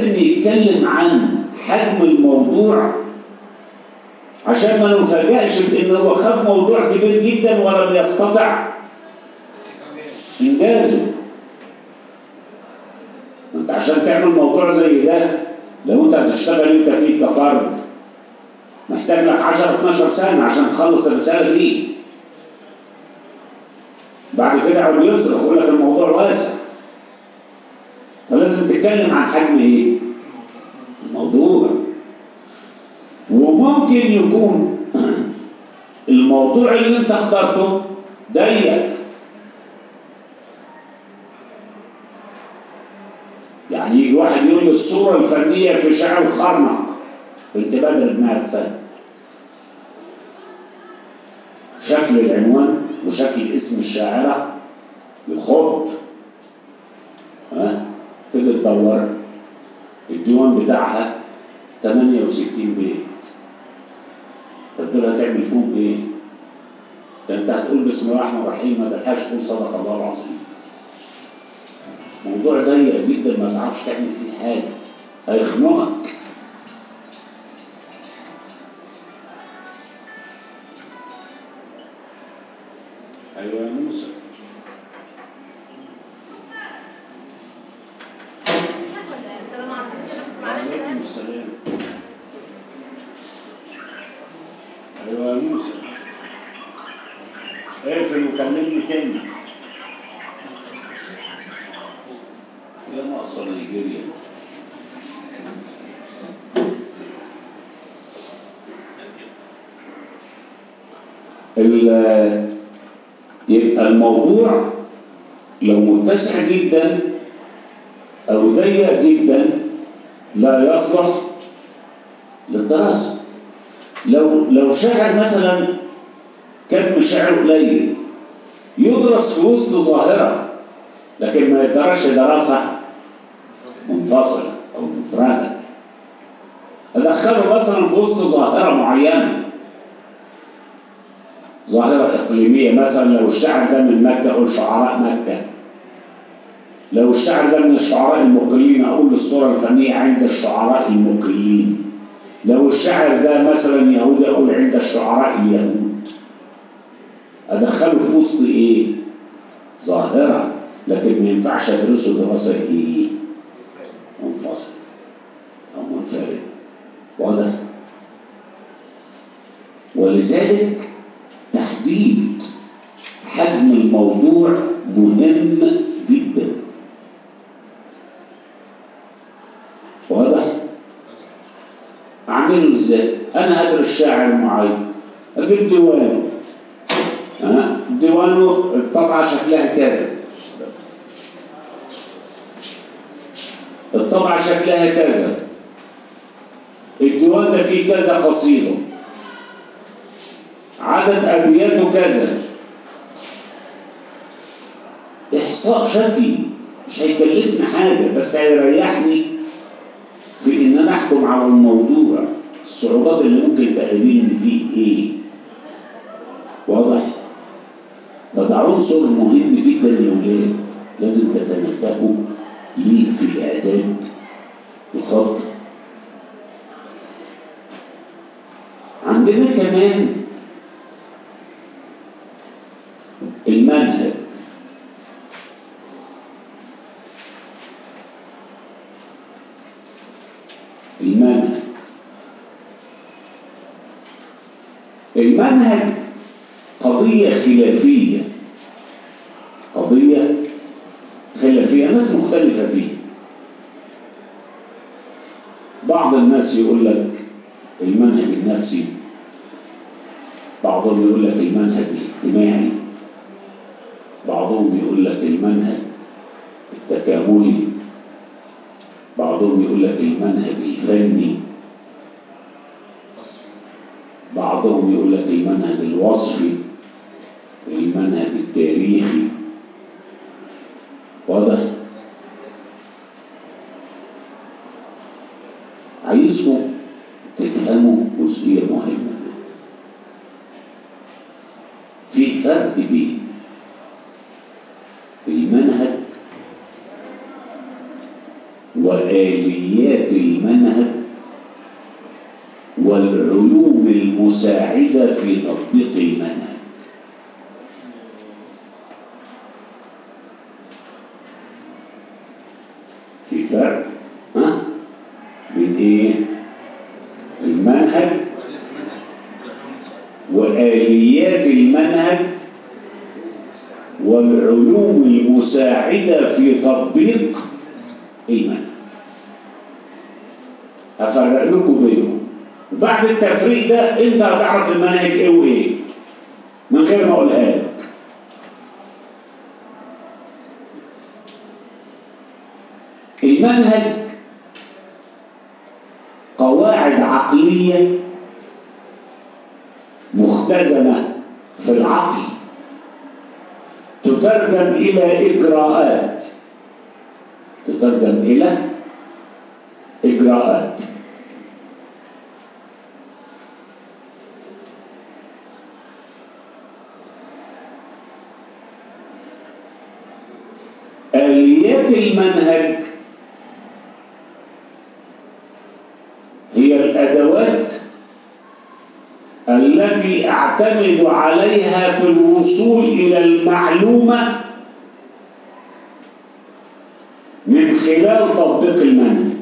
لازم يتكلم عن حجم الموضوع عشان ما نفاجئش بان هو خد موضوع كبير جدا ولم يستطع انجازه ما انت عشان تعمل موضوع زي ده لو انت هتشتغل انت فيه كفرد محتاج لك 10 12 سنه عشان تخلص الرساله دي بعد كده يقعد يصرخ يقول لك الموضوع واسع فلازم تتكلم عن حجم ايه؟ الموضوع وممكن يكون الموضوع اللي انت اخترته ضيق يعني يجي واحد يقول لي الصورة الفنية في شعر الخرنق بنت بدر بن عفان شكل العنوان وشكل اسم الشاعرة يخض ها تيجي تدور الديوان بتاعها 68 بيت طب دول هتعمل فيهم ايه؟ ده انت هتقول بسم الله الرحمن الرحيم ما تلحقش تقول صدق الله العظيم موضوع ضيق جدا ما تعرفش تعمل فيه حاجه هيخنقك ايوه يا موسى السلام عليكم معلش وعليكم السلام ايوه يا موسى اقفل وكلمني تاني يا ناقصه نيجيريا ال- يبقى الموضوع لو متسع جدا او ضيق جدا لا يصلح للدراسه لو لو شاعر مثلا كم شعره قليل يدرس في وسط ظاهره لكن ما يدرسش دراسه منفصله او مفرده ادخله مثلا في وسط ظاهره معينه ظاهره اقليميه مثلا لو الشاعر ده من مكه اقول شعراء مكه لو الشاعر ده من الشعراء المقلين اقول الصوره الفنيه عند الشعراء المقلين لو الشاعر ده مثلا يهودي اقول عند الشعراء اليهود ادخله في وسط ايه ظاهره لكن ما ينفعش ادرسه دراسه ايه منفصله او منفرده واضح ولذلك تحديد حجم الموضوع مهم جدا واضح اعمله ازاي انا هدرس شاعر معين اجيب ديوانه ها ديوانه الطبعه شكلها كذا الطبعه شكلها كذا الديوان ده فيه كذا قصيده عدد ابياته كذا احصاء شكلي مش هيكلفني حاجه بس هيريحني في ان انا احكم على الموضوع الصعوبات اللي ممكن تقابلني فيه ايه واضح فده عنصر مهم جدا يا ولاد لازم تتنبهوا ليه في اعداد الخط عندنا كمان المنهج المنهج المنهج قضية خلافية قضية خلافية ناس مختلفة فيها بعض الناس يقول لك المنهج النفسي بعضهم يقول لك المنهج الاجتماعي بعضهم يقول لك المنهج التكاملي بعضهم يقول لك المنهج الفني وصفي بعضهم يقول لك المنهج الوصفي المنهج التاريخي واضح عايزكم تفهموا جزئية مهمة جدا في فرق بين المنهج وآليات المنهج والعلوم المساعدة في تطبيق المنهج في فرق ها بين ايه المنهج وآليات المنهج والعلوم المساعدة وآليات المنهج والعلوم المساعدة في تطبيق المنهج أفرق لكم بينهم وبعد التفريق ده أنت هتعرف المنهج إيه وإيه من غير ما أقولها لك المنهج قواعد عقلية مختزنة في العقل تترجم إلى إجراءات تترجم إلى إجراءات آليات المنهج هي الأدوات التي أعتمد عليها في الوصول إلى المعلومة من خلال تطبيق المنهج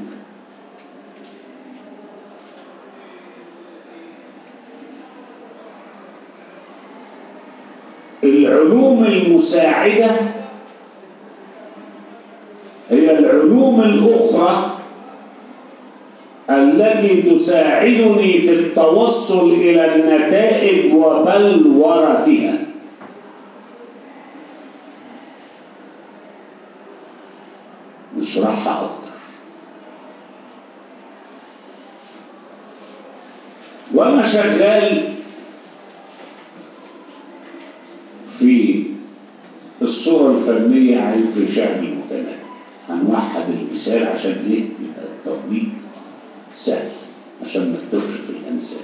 العلوم المساعدة هي العلوم الأخرى التي تساعدني في التوصل إلى النتائج وبلورتها نشرحها أكتر وأنا شغال في الصورة الفنية عين في شعب المتنبي هنوحد المثال عشان ايه يبقى التطبيق سهل عشان ما تتوهش في الامثال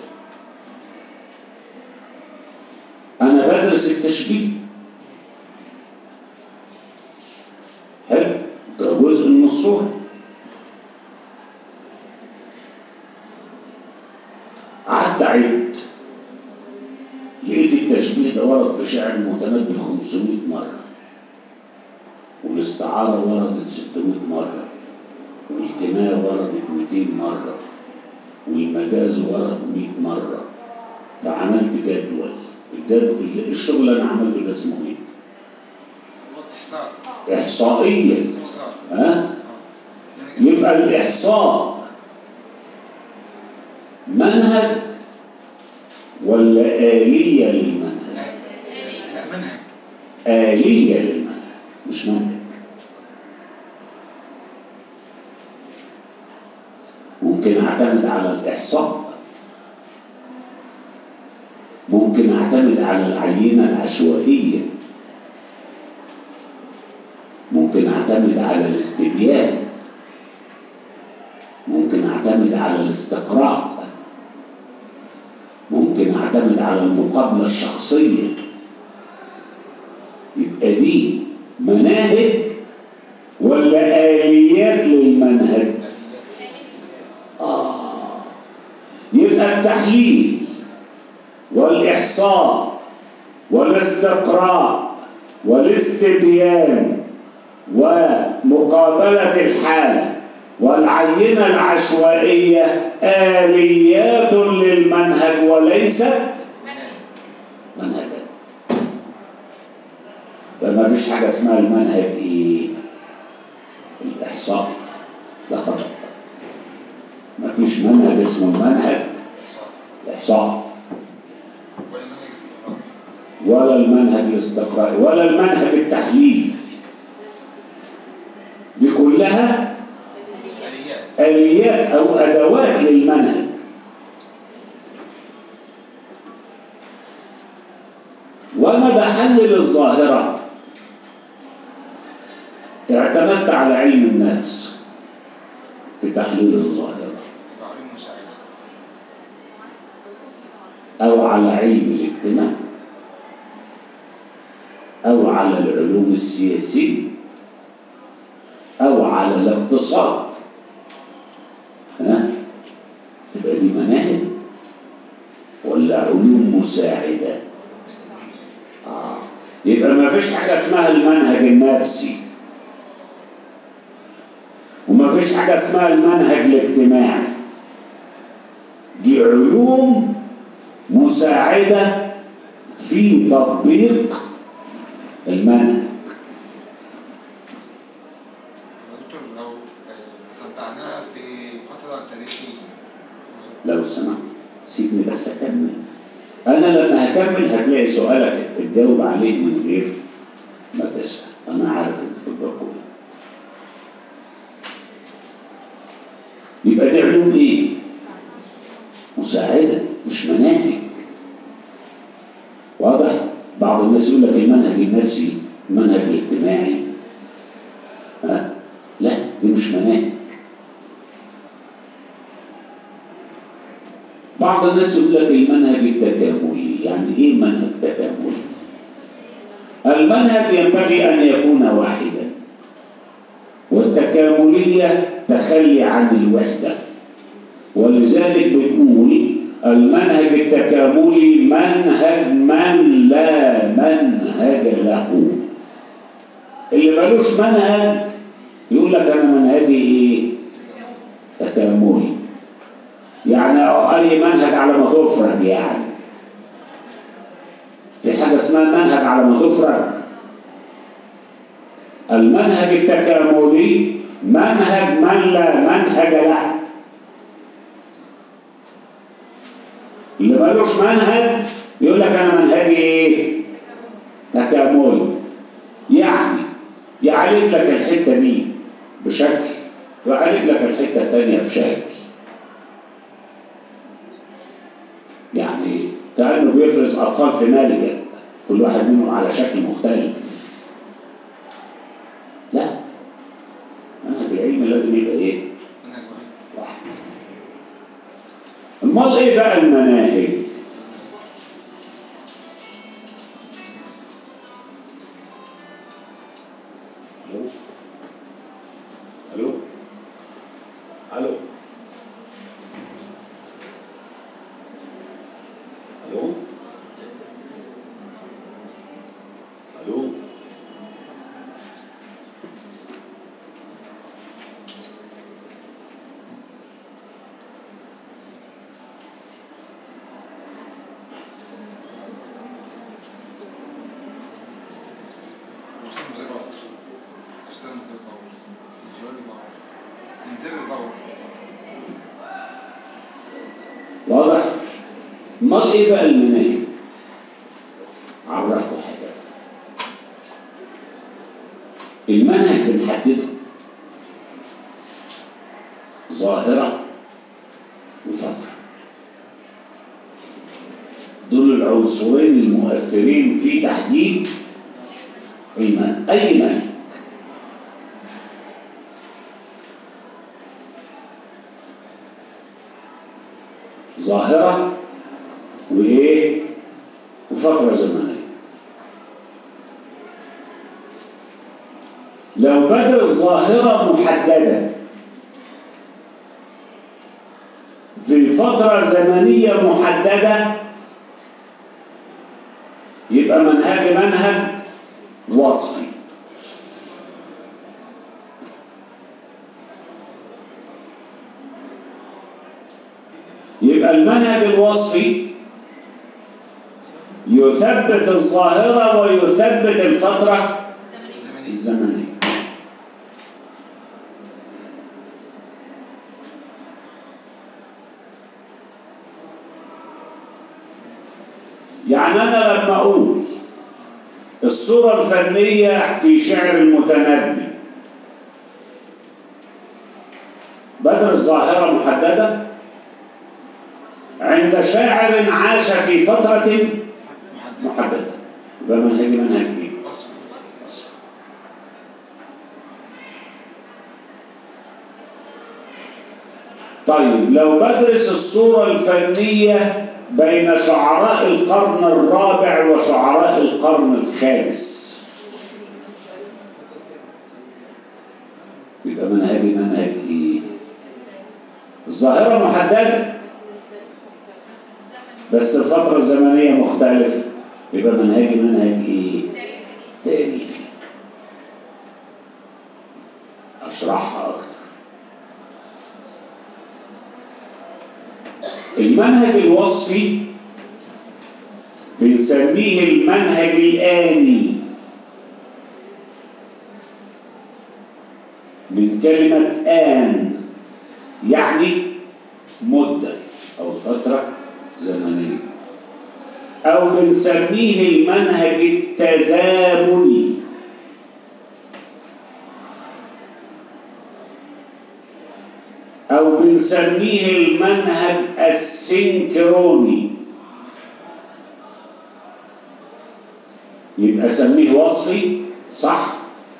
انا بدرس التشبيه حلو ده جزء من الصورة قعدت أعد لقيت التشبيه ده ورد في شعر المتنبي 500 مرة والاستعارة وردت 600 مرة والكناية وردت 200 مرة والمجاز ورد 100 مرة فعملت جدول الجدول الشغل اللي انا عملته ده اسمه ايه؟ إحصاء احصائيا إحصاء ها؟ يبقى الإحصاء منهج ولا آلية للمنهج؟ لا لا منهج آلية للمنهج مش منهج ممكن أعتمد على الإحصاء ممكن أعتمد على العينة العشوائية ممكن أعتمد على الاستبيان ممكن أعتمد على الاستقراء ممكن أعتمد على المقابلة الشخصية يبقى دي مناهج ولا آليات للمنهج يبقى التحليل والإحصاء والاستقراء والاستبيان ومقابلة الحالة والعينة العشوائية آليات للمنهج وليست منهجا فما فيش حاجة اسمها المنهج ايه الإحصاء ده خطأ ما فيش منهج اسمه المنهج إحصاء الإحصاء ولا منهج استقراء ولا المنهج الاستقرائي ولا المنهج التحليلي دي كلها آليات آليات أو أدوات للمنهج وأنا بحلل الظاهرة اعتمدت على علم النفس في تحليل الظاهرة يبقى علوم مساعدة أو على علم الاجتماع أو على العلوم السياسية أو على الاقتصاد ها تبقى دي مناهج ولا علوم مساعدة آه. يبقى ما فيش حاجة اسمها المنهج النفسي وما فيش حاجة اسمها المنهج الاجتماعي دي علوم مساعدة في تطبيق المنهج طب يا دكتور لو آه، تتبعناها في فترة تاريخية لو سمحت سيبني بس اكمل انا لما هكمل هتلاقي سؤالك تجاوب عليه من غير ما تسال انا عارف انت في البركون يبقى دي علوم ايه مساعده مش مناهج واضح بعض الناس يقول لك المنهج النفسي المنهج الاجتماعي ها لا دي مش مناهج بعض الناس يقول لك المنهج التكاملي يعني ايه منهج تكاملي المنهج ينبغي ان يكون واحدا والتكامليه تخلي عن الوحده ولذلك بنقول المنهج التكاملي منهج من لا منهج له اللي ملوش منهج يقول لك انا منهجي ايه تكاملي يعني اي منهج على ما تفرج يعني في حاجه اسمها منهج على ما تفرج المنهج التكاملي منهج من لا منهج له اللي ملوش منهج يقول لك انا منهجي ايه تكاملي يعني يعالج لك الحته دي بشكل ويعالج لك الحته الثانيه بشكل يعني كأنه بيفرز أطفال في ملجأ كل واحد منهم على شكل مختلف لا منهج العلم لازم يبقى ايه منهج واحد واحد امال ايه بقى المناهج الو الو الو الو الو أجسام زي بعض أجسام زي بعض انزوالي بعض انزل بعض واضح امال ايه بقى المناهج عرفكم حاجه المنهج بنحدده ظاهره وفتره دول العنصرين المؤثرين في تحديد المنهج اي منهج ظاهرة وإيه؟ وفترة زمنية لو بدرس ظاهرة محددة في فترة زمنية محددة يبقى منهج منهج وصفي يبقى المنهج الوصفي يثبت الظاهرة ويثبت الفترة زمنية الزمنية يعني أنا لما أقول الصورة الفنية في شعر المتنبي بدرس ظاهرة محددة عند شاعر عاش في فترة محدد محددة يبقى منهجي منهج ايه؟ وصف وصف. طيب لو بدرس الصورة الفنية بين شعراء القرن الرابع وشعراء القرن الخامس يبقى منهجي منهج ايه؟ ظاهرة محددة بس الفترة الزمنية مختلفة يبقى منهجي منهج ايه؟ تاريخي اشرحها اكتر المنهج الوصفي بنسميه المنهج الآني من كلمة آن يعني مدة أو فترة زمنية أو بنسميه المنهج التزامني أو بنسميه المنهج السنكروني يبقى أسميه وصفي صح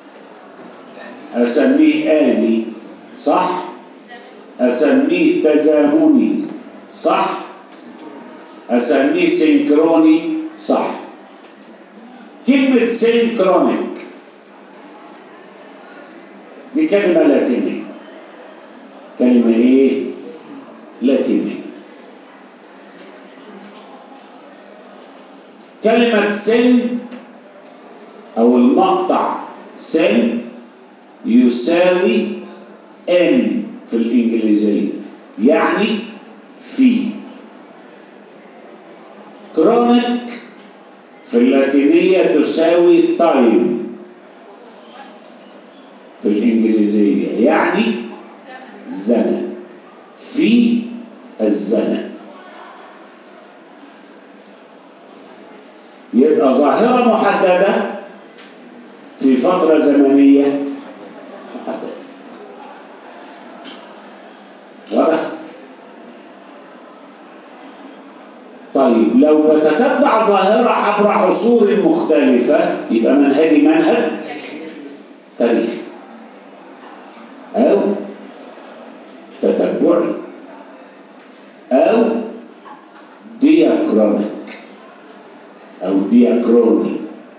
أسميه آلي صح أسميه تزامني صح أسميه سينكروني صح كلمة سينكرونيك دي كلمة لاتينية كلمة إيه؟ لاتينية كلمة سن أو المقطع سن يساوي ان في الإنجليزية يعني في كرونيك في اللاتينية تساوي تايم في الإنجليزية يعني زمن في الزمن يبقى ظاهرة محددة في فترة زمنية محددة واضح؟ طيب لو بتتبع ظاهرة عبر عصور مختلفة يبقى منهجي منهج تاريخي أو تتبعي أو دياكرونيك أو دياكروني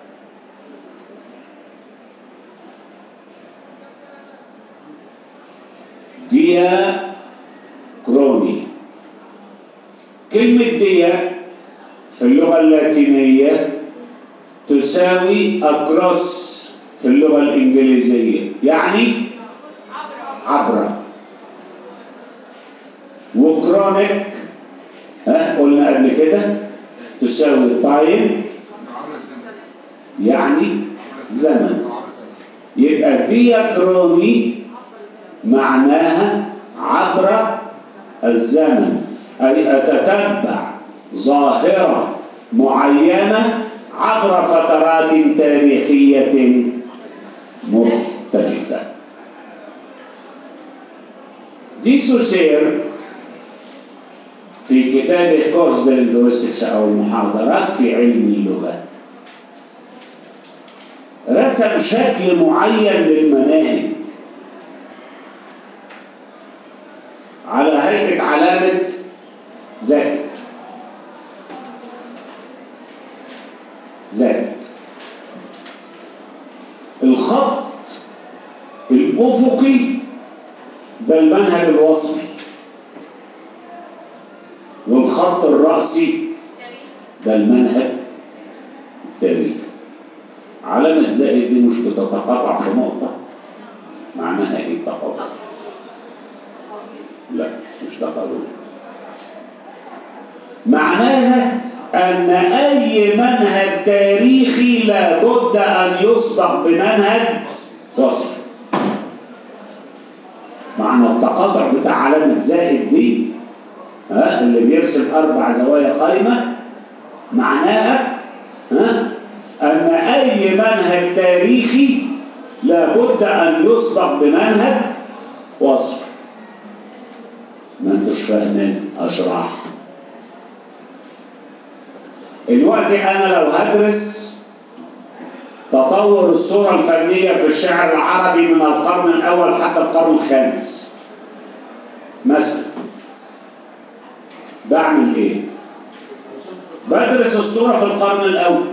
دياكروني كلمة ديا في اللغة اللاتينية تساوي أكروس في اللغة الإنجليزية يعني عبر وكرونيك ها قلنا قبل كده تساوي تايم عبر الزمن يعني عبر زمن أو عبر التاريخ يبقى دياكروني معناها عبر الزمن أي أتتبع ظاهرة معينة عبر فترات تاريخية مختلفة دي سوسير في كتابه كورس لللينجويستكس أو المحاضرات في علم اللغة رسم شكل معين للمناهج على هيئة علامة زائد زائد الخط الأفقي ده المنهج الوصفي والخط الرأسي ده المنهج التاريخي علامة زائد دي مش بتتقاطع في نقطة معناها ايه التقاطع لا مش تقابل معناها أن أي منهج تاريخي لابد أن يسبق بمنهج وصفي معنى التقاطع بتاع علامة زائد دي ها اللي بيرسم أربع زوايا قايمة معناها ها أن أي منهج تاريخي لابد أن يسبق بمنهج وصفي ما انتوش فاهمين اشرح الوقت انا لو هدرس تطور الصورة الفنية في الشعر العربي من القرن الأول حتى القرن الخامس مثلا بعمل إيه؟ بدرس الصورة في القرن الأول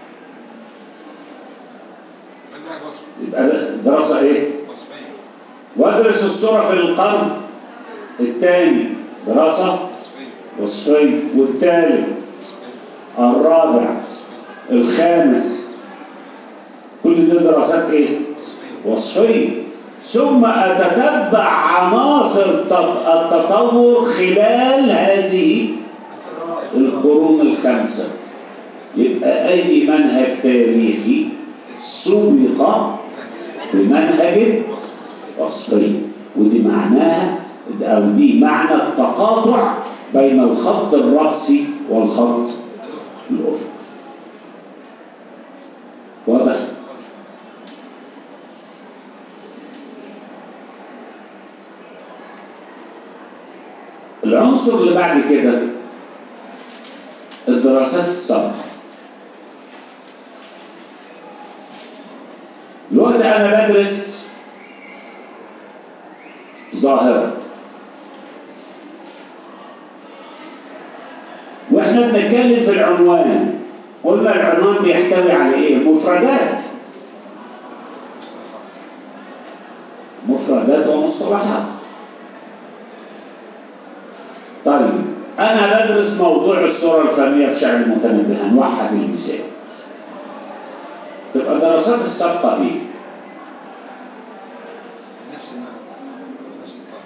منهج وصفي يبقى ده دراسة إيه؟ وصفية وادرس الصورة في القرن الثاني دراسة وصفية وصفية والثالث وصفية الرابع وصفية الخامس كل دي دراسات ايه؟ وصفية وصفية ثم أتتبع عناصر التط- التطور خلال هذه القرون الخمسة يبقى أي منهج تاريخي سبق بمنهج وصفي ودي معناها أو دي معنى التقاطع بين الخط الرأسي والخط الأفقي واضح؟ العنصر اللي بعد كده الدراسات السابقة الوقت أنا بدرس ظاهرة واحنا بنتكلم في العنوان قلنا العنوان بيحتوي على ايه مفردات مصطلحات مفردات ومصطلحات طيب انا بدرس موضوع الصورة الفنية في شعر المتنبي هنوحد المثال تبقى دراسات السابقة ايه في نفس المعنى في نفس الطرف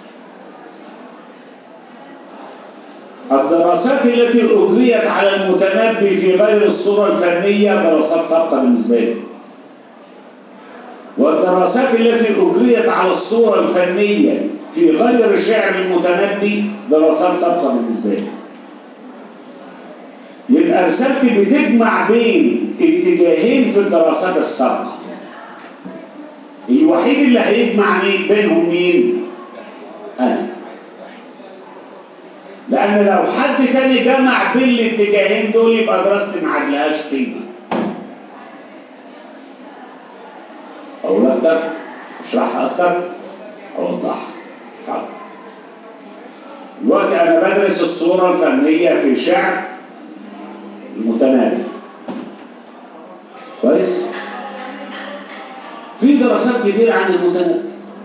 الدراسات التي أجريت على المتنبي في غير الصورة الفنية دراسات سابقة بالنسبة لي والدراسات التي أجريت على الصورة الفنية في غير شعر المتنبي دراسات سابقة بالنسبة لي يبقى رسالتي بتجمع بين اتجاهين في الدراسات السابقة الوحيد اللي هيجمع مين بينهم مين؟ أنا لأن لو حد تاني جمع بين الاتجاهين دول يبقى دراستي ما عادلهاش قيمة. أقول أكتر؟ أشرحها أكتر؟ أوضحها. حاضر. دلوقتي أنا بدرس الصورة الفنية في شعر المتنابي. كويس؟ في دراسات كتير عن المتنابي.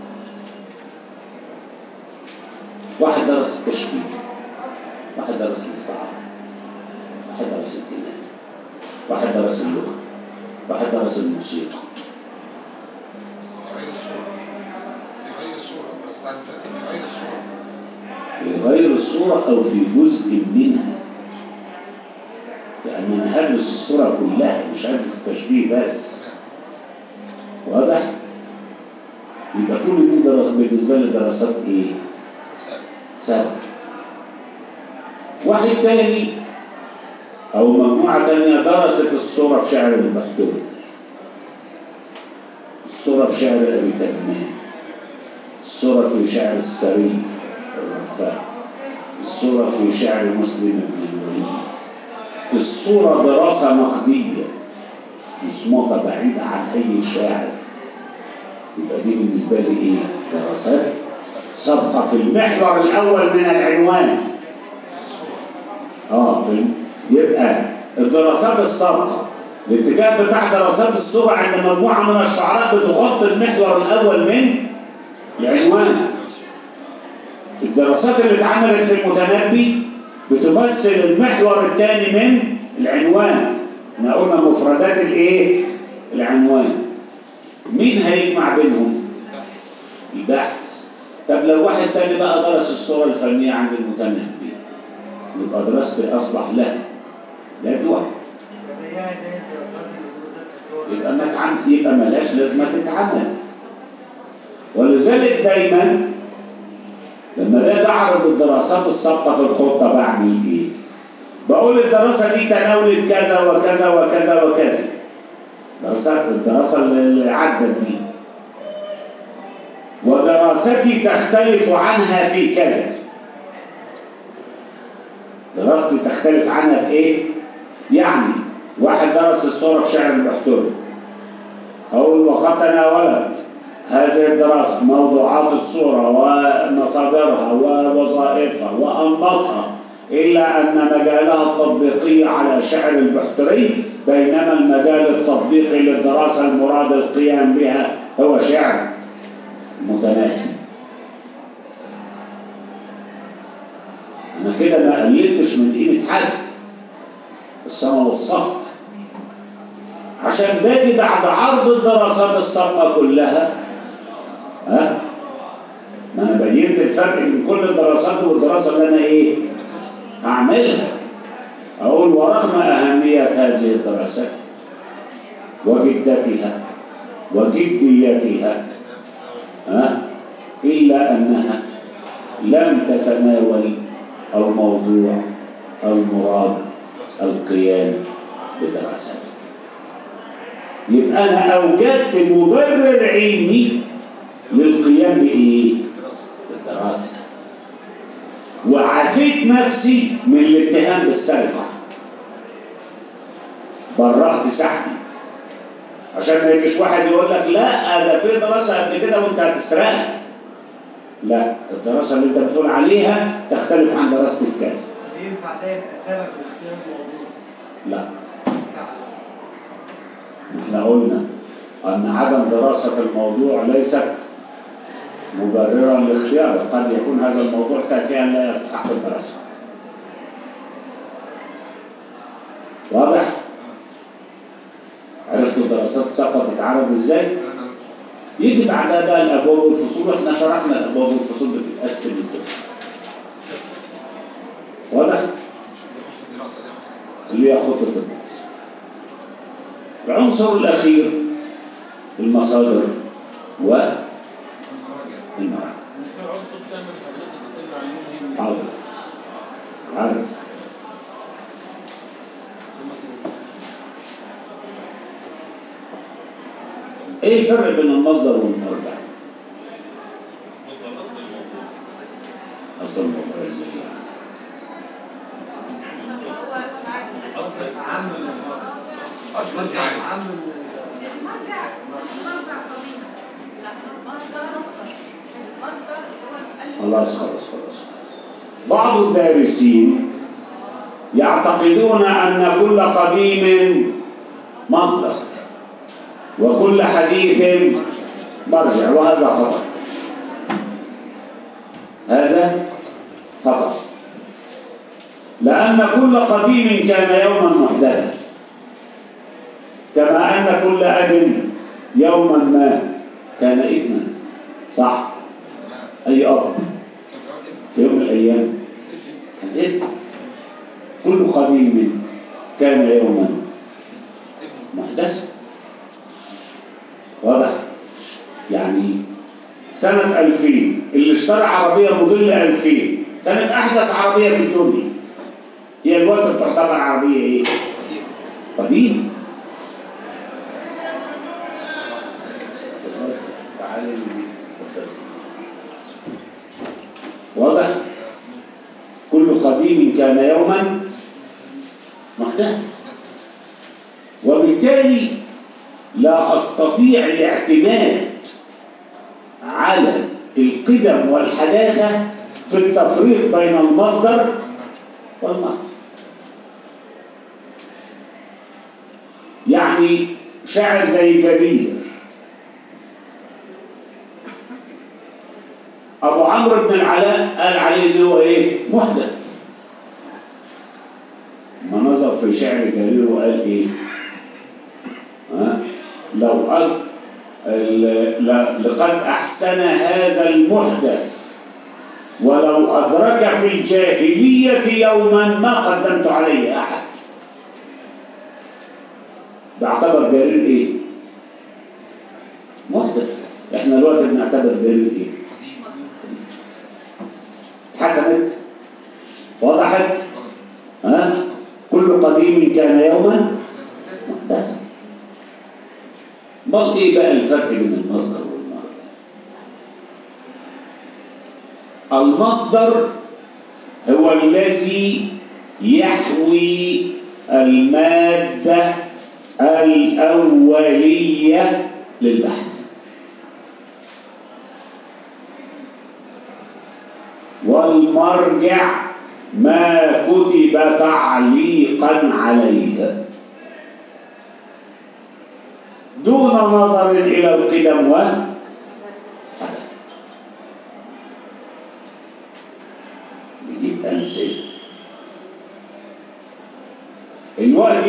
واحد درس التشبيه واحد درس الاستعارة واحد درس الكناية واحد درس اللغة واحد درس الموسيقى بس في غير الصورة في غير الصورة دراسات عن المتنبي في غير الصورة في غير الصورة أو في جزء منها لأن أنا هدرس الصورة كلها مش هدرس التشبيه بس تمام واضح؟ يبقى كل دي دراسة بالنسبة لي دراسات إيه؟ سابق سابقة واحد تاني أو مجموعة تانية درست الصورة في شعر البحتري الصورة في شعر أبي تمام الصورة في شعر السري الرفاع الصورة في شعر مسلم بن الوليد الصورة دراسة نقدية مصمتة بعيدة عن أي شاعر تبقى دي بالنسبة لي إيه؟ دراسات سابقة في المحور الأول من العنوان الصورة اه في الم... يبقى الدراسات السابقة الاتجاه بتاع دراسات الصورة عند مجموعة من الشعراء بتغطي المحور الأول من العنوان الدراسات اللي اتعملت في المتنبي بتمثل المحور الثاني من العنوان احنا قلنا مفردات الايه العنوان مين هيجمع بينهم البحث البحث طب لو واحد تاني بقى درس الصورة الفنية عند المتنبي يبقى دراستي أصبح لها جدوى زيها زي الدراسات اللي درست في الصور يبقى ما تعم... يبقى ملهاش لازمة تتعمل ولذلك دايما لما باجي اعرض الدراسات السابقة في الخطة بعمل ايه؟ بقول الدراسة دي تناولت كذا وكذا وكذا وكذا دراسات الدراسة اللي عدت دي ودراستي تختلف عنها في كذا دراستي تختلف عنها في ايه؟ يعني واحد درس الصورة في شعر البحتري أقول وقد تناولت هذه الدراسة موضوعات الصورة ومصادرها ووظائفها وأنماطها إلا أن مجالها التطبيقي على شعر البحتري بينما المجال التطبيقي للدراسة المراد القيام بها هو شعر المتنبي انا كده ما قللتش من قيمه حد بس انا وصفت عشان باجي بعد عرض الدراسات السابقه كلها ها ما انا بينت الفرق بين كل الدراسات والدراسه اللي انا ايه هعملها اقول ورغم اهميه هذه الدراسات وجدتها وجديتها ها الا انها لم تتناول الموضوع المراد القيام بدراسته يبقى انا اوجدت مبرر علمي للقيام بايه دراسة بالدراسه وعافيت نفسي من الاتهام بالسرقه برأت ساحتي عشان ما يجيش واحد يقول لك لا ده في دراسه قبل كده وانت هتسرقها لا الدراسه اللي انت بتقول عليها تختلف عن دراستي في كذا ينفع ده يبقى سبب لاختيار الموضوع لا ينفع احنا قلنا ان عدم دراسه الموضوع ليست مبررا لاختياره قد يكون هذا الموضوع تافها لا يستحق الدراسه واضح عرفتوا الدراسات السابقه تتعرض ازاي أنا يجي بعدها بقى الابواب والفصول واحنا شرحنا الابواب والفصول بتتقسم ازاي واضح ياخد الدراسة ياخد الدراسة اللي هي خطه الدراسه العنصر الاخير المصادر والمراجع المراجع في عنصر تاني حضرتك بتتكلم عليه مهم حاضر عارف ايه الفرق بين المصدر والمرجع مصدر اصل الموضوع اصل الموضوع ازاي يعني اصل عام من أصلا يعني عام من المرجع المرجع قديم لا مصدر مصدر هو المؤلف خلاص خلاص خلاص بعض الدارسين يعتقدون ان كل قديم مصدر وكل حديث مرجع وهذا خطأ هذا خطأ لأن كل قديم كان يوما محدثا كما أن كل أب يوما ما كان ابنا صح أي أب كان في أول ابن في يوم من الأيام كان ابن كل قديم كان يوما محدثا واضح يعني سنة 2000 اللي اشترى عربية موديل 2000 كانت أحدث عربية في الدنيا هي الوقت بتعتبر عربية إيه؟ قديم تعالي واضح؟ كل قديم كان يوما محدثا وبالتالي لا استطيع الاعتماد على القدم والحداثه في التفريق بين المصدر والمرجع يعني شاعر زي جرير ابو عمرو بن العلاء قال عليه ان هو ايه محدث ما نظر في شعر جرير وقال ايه ها لو أد... ال- ل- لقد احسن هذا المحدث ولو ادرك في الجاهليه يوما ما قدمت عليه احد بيعتبر جرير ايه محدث احنا دلوقتي بنعتبر جرير ايه اتحسنت وضحت ها كل قديم كان يوما محدثا بل ايه بقى الفرق بين المصدر والمرجع المصدر هو الذي يحوي المادة الأولية للبحث والمرجع ما كتب تعليقا عليه دون نظر إلى القدم والحدث نجيب أمثلة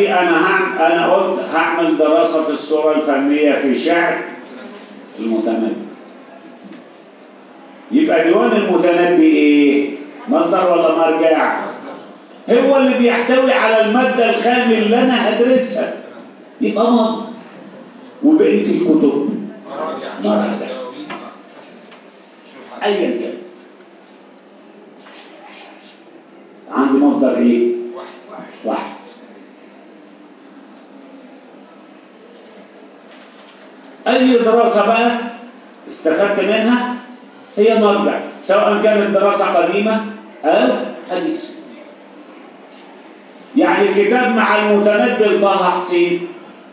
دلوقتي انا هعمل انا قلت هعمل دراسه في الصوره الفنيه في شعر المتنبي يبقى ديوان المتنبي ايه مصدر ولا مرجع هو اللي بيحتوي على الماده الخام اللي انا هدرسها يبقى مصدر وبقيه الكتب مراجع مراجع. شرح الدواوين آه. شرح ايا كانت عندي مصدر ايه واحد واحد اي دراسه بقى استفدت منها هي مرجع سواء كانت دراسه قديمه او حديثه يعني كتاب مع المتنبي لطه حسين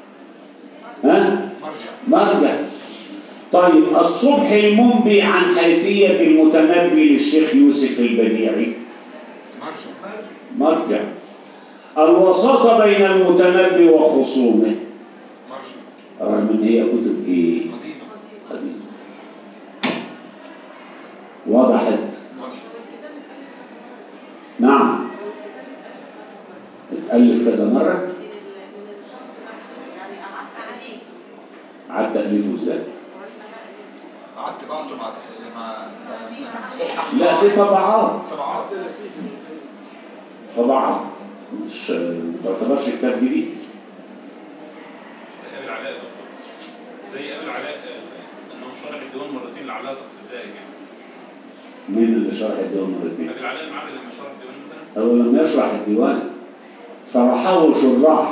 ها مرجع مرجع طيب الصبح المنبي عن حيثية المتنبي للشيخ يوسف البديعي مرجع مرجع الوساطة بين المتنبي وخصومه مرجع رغم ان هي كتب ايه قديمة قديمة وضحت واضح الكتاب اتألف كذا مرة نعم الكتاب اتألف كذا مرة اتألف كذا مرة من ال- من الشخص نفسه يعني أعاد تأليفه عاد تأليفه ازاي وعرفنا تأليفه قعدت بعته مع تح... مع تع- تصحيح لا دي طبعات طبعات طبعات مش ما تعتبرش كتاب جديد زي ابي العلاء يا دكتور زي ابي العلاء آه، انه شرح الديوان مرتين لعلها تقصد ذلك يعني مين اللي شرح الديوان مرتين ابي العلاء المعري لما شرح الديوان المتنبي هو لم يشرح الديوان شرحه شراح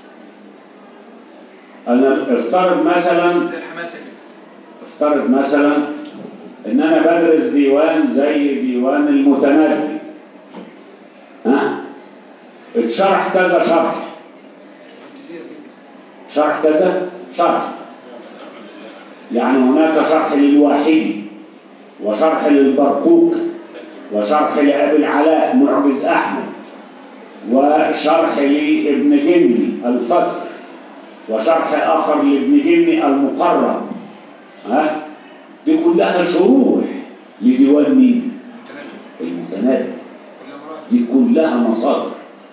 أنا افترض مثلا زي الحماسة كده افترض مثلا إن أنا بدرس ديوان زي ديوان المتنبي ها اتشرح كذا شرح كتير جدا شرح كذا شرح يعني هناك شرح للواحدي وشرح للبرقوق وشرح لأبي العلاء معجز أحمد وشرح لابن جني الفصل وشرح آخر لابن جني المقرب ها دي كلها شروح لديوان مين؟ متنبي المتنبي كلها مراجع دي كلها مصادر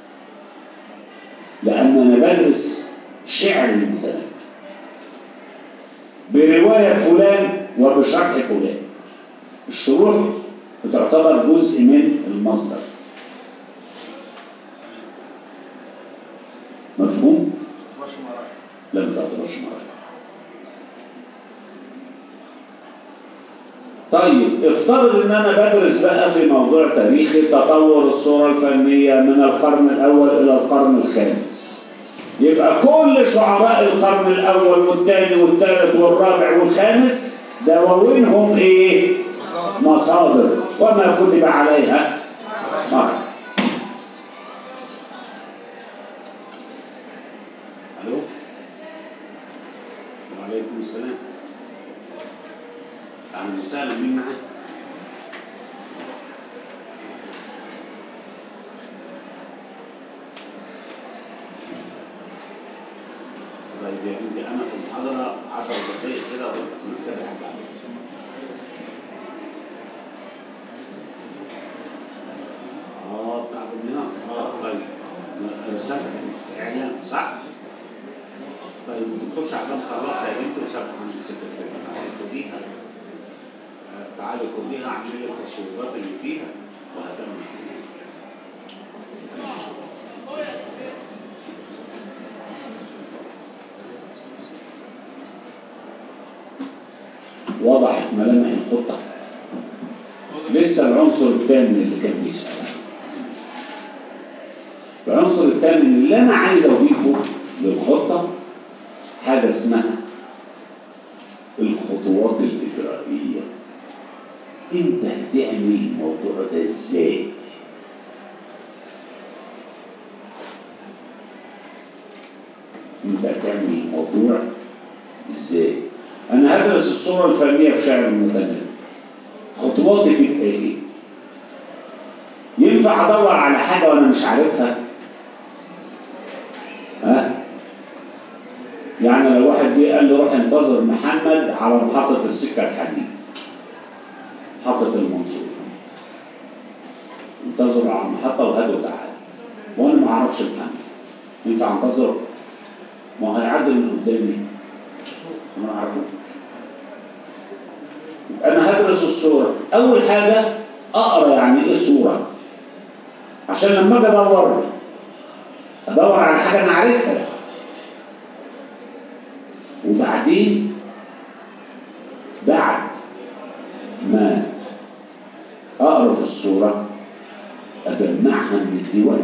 لأن أنا بدرس شعر المتنبي برواية فلان وبشرح فلان الشروح بتعتبر جزء من المصدر مفهوم؟ مراجع مراجع لا ما تعتبرش مراجع طيب افترض ان انا بدرس بقى في موضوع تاريخي تطور الصورة الفنية من القرن الاول الى القرن الخامس يبقى كل شعراء القرن الاول والثاني والثالث والرابع والخامس دواوينهم ايه مصادر مصادر وما كتب عليها مرة الو وعليكم السلام اهلا وسهلا مين معاك طيب يا بنتي انا في المحاضره 10 دقائق كده واقول لك مكتبي حاجه عليك اه بتاع دمياط اه طيب لا، سامح في اعلام صح؟ طيب الدكتور شعبان خلصها يا بنتي وسابها عند السكرتير تعالي خديها آه، تعالي خديها اعملي لي التصويبات اللي فيها وهتعمل فيها وضحت ملامح الخطة لسه العنصر الثاني اللي كان بيسأل عنه. العنصر الثاني اللي انا عايز اضيفه للخطة حاجة اسمها الخطوات الإجرائية انت هتعمل الموضوع ده ازاي انت هتعمل الموضوع ازاي انا هدرس الصورة الفنية في شعر المتنبي خطواتي تبقى ايه ينفع ادور على حاجة وانا مش عارفها ها يعني لو واحد جه قال لي روح انتظر محمد على محطة السكة الحديد محطة المنصورة انتظروا على المحطة وهاتوا تعالى وانا ما اعرفش محمد ينفع انتظره ما هو هيعدي من قدامي انا ما اعرفوش انا هدرس الصوره اول حاجه اقرا يعني ايه صوره عشان لما اجي ادور ادور على حاجه انا عارفها وبعدين بعد ما اقرا في الصوره اجمعها من الديوان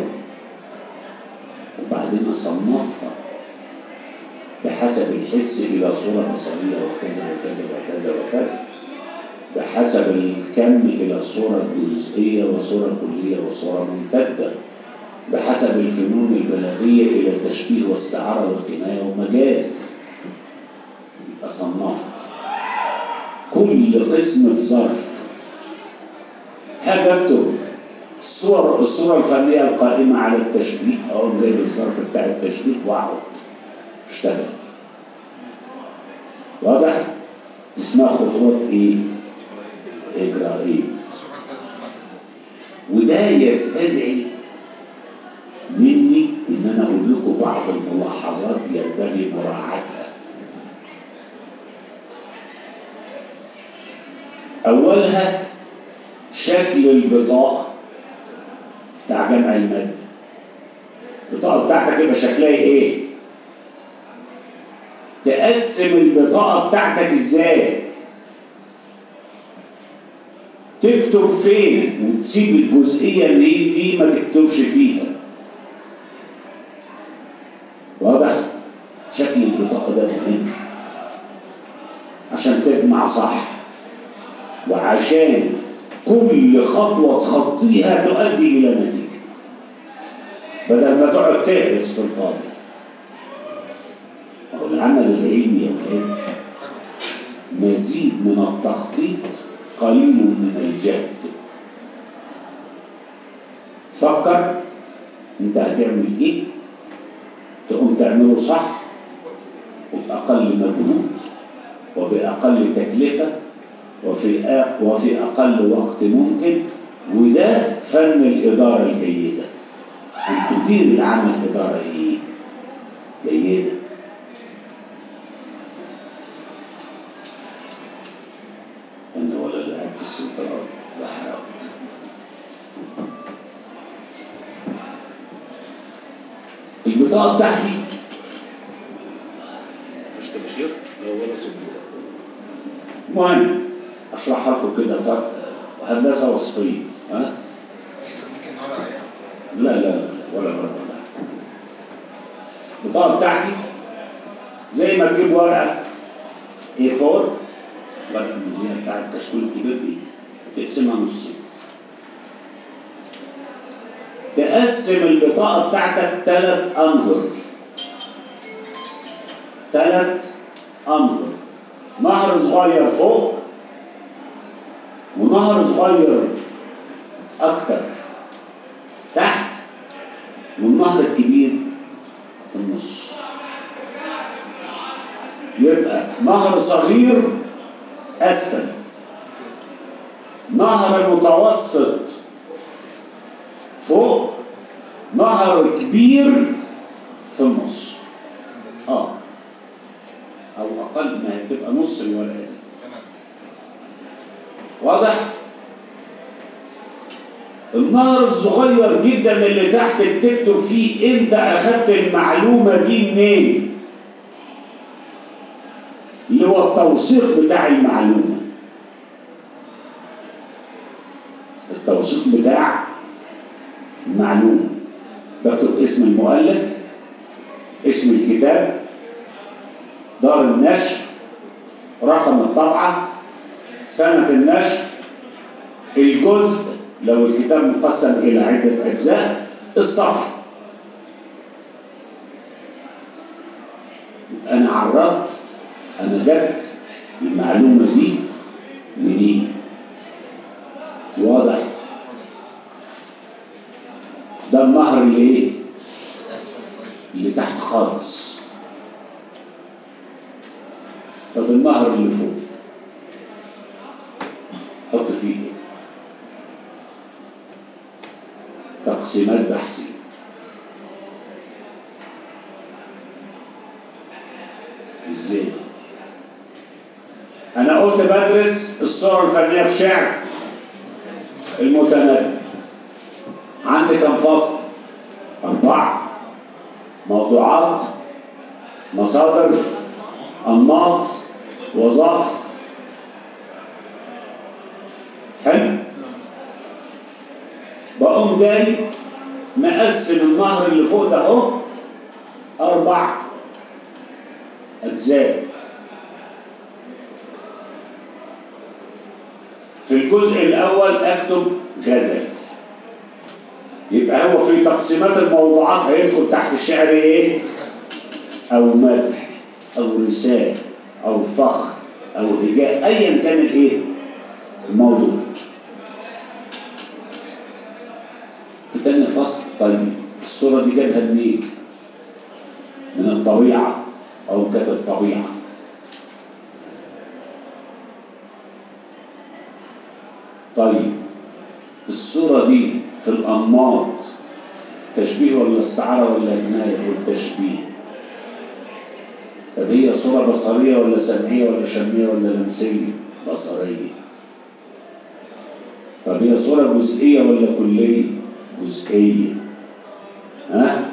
وبعدين اصنفها بحسب الحس الى صوره بصريه وكذا وكذا وكذا وكذا بحسب الكم الى صوره جزئيه وصوره كليه وصوره ممتده بحسب الفنون البلاغيه الى تشبيه واستعاره وكنايه ومجاز يبقى صنفت كل قسم في ظرف حاجه اكتب الصور الصوره الفنيه القائمه على التشبيه اقوم جايب الظرف بتاع التشبيه واقعد اشتغل واضح اسمها خطوات ايه اجرائيه مسؤول عن سيادة الله في البوك وده يستدعي مني ان انا اقول لكم بعض الملاحظات ينبغي مراعاتها اولها شكل البطاقه بتاع جمع الماده البطاقه بتاعتك يبقى شكلها ايه تقسم البطاقه بتاعتك ازاي تكتب فين وتسيب الجزئية اللي هي دي ما تكتبش فيها واضح شكل البطاقة ده مهم عشان تجمع صح وعشان كل خطوة تخطيها تؤدي إلى نتيجة بدل ما تقعد تهرس في الفاضي ما هو العمل العلمي يا ولاد مزيد من التخطيط قليل من الجهد فكر انت هتعمل ايه تقوم تعمله صح وبأقل مجهود وبأقل تكلفة وفي أ- وفي أقل وقت ممكن وده فن الإدارة الجيدة أن تدير العمل إدارة إيه؟ جيدة أنا ولا اللي قاعد في السنترال بحرقه البطاقة بتاعتي مفيش طباشير لا ولا سبورة المهم اشرحها لكم كده طب- هندسة وصفية ها ممكن ورقة يعني لا لا لا لا ولا ورقة ولا حاجة. البطاقة بتاعتي زي ما تجيب ورقة A4 ورقة من اللي هي بتاع الكشكول الكبير دي تقسمها نصين تقسم البطاقة بتاعتك ثلاث أنهر ثلاث أنهر نهر صغير فوق ونهر صغير أكتر تحت والنهر الكبير في النص يبقى نهر صغير أسفل نهر متوسط فوق نهر كبير في النص اه او اقل ما هي بتبقى نص الورقه دي تمام واضح النهر الصغير جدا اللي تحت بتكتب فيه انت اخدت المعلومه دي منين اللي هو التوثيق بتاع المعلومه التوثيق بتاع المعلومه بكتب اسم المؤلف اسم الكتاب دار النشر رقم الطبعه سنه النشر الجزء لو الكتاب مقسم إلى عدة أجزاء الصفحة أنا عرفت أنا جبت المعلومة دي منين واضح ده النهر اللي ايه أسفل الصغير اللي تحت خالص طب النهر اللي فوق حط فيه ايه تقسيمات بحثية ازاي انا قلت بدرس الصورة الفنية في شعر المتنبي عندي كم فصل أربعة موضوعات مصادر أنماط وظائف حلو بقوم جاي مقسم النهر اللي فوق ده اهو أربع أجزاء في الجزء الأول أكتب غزل يبقى هو في تقسيمات الموضوعات هيدخل تحت الشعر إيه؟ أو مدح أو رسالة أو فخر أو هجاء أيا كان الإيه؟ الموضوع في تاني فصل طيب الصورة دي جابها منين؟ من الطبيعة أو كانت الطبيعة طيب الصورة دي في الأنماط تشبيه ولا استعارة ولا كناية والتشبيه طب هي صورة بصرية ولا سمعية ولا شمية ولا لمسية بصرية طب هي صورة جزئية ولا كلية جزئية ها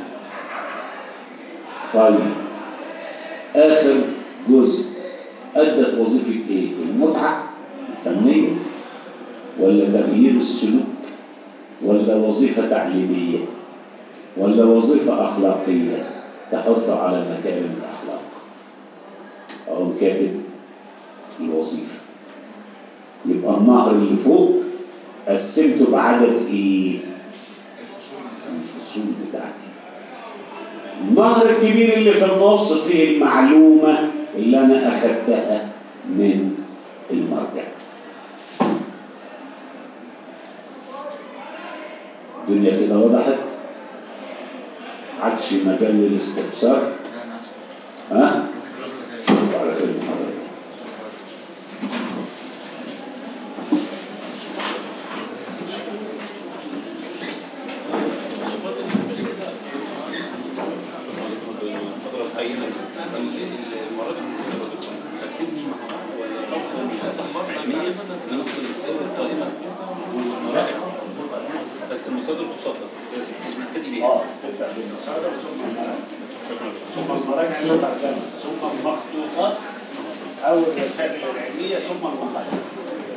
طيب آخر جزء أدت وظيفة إيه المتعة الفنية ولا تغيير السلوك ولا وظيفة تعليمية ولا وظيفة أخلاقية تحث على مكارم الأخلاق أقوم كاتب الوظيفة يبقى النهر اللي فوق قسمته بعدد إيه؟ الفصول بتاعته الفصول بتاعتي النهر الكبير اللي في النص فيه المعلومة اللي أنا أخدتها من المرجع الدنيا كده وضحت عادش مجال للاستفسار لا انا عكس ها جزاك الله كل خير شوفوا على خير حضرتك المحاضرة الحقيقية المرات المحاضرة ترتيبهم مع بعض ولا قصدهم صحات علمية ناخد المصادر القائمة والمراجع بس المصادر تصدر نبتدي بيها اه تبدا بالمصادر ثم المراجع ثم المراجع المترجمه ثم المخطوطات او الرسائل العلميه ثم المقالات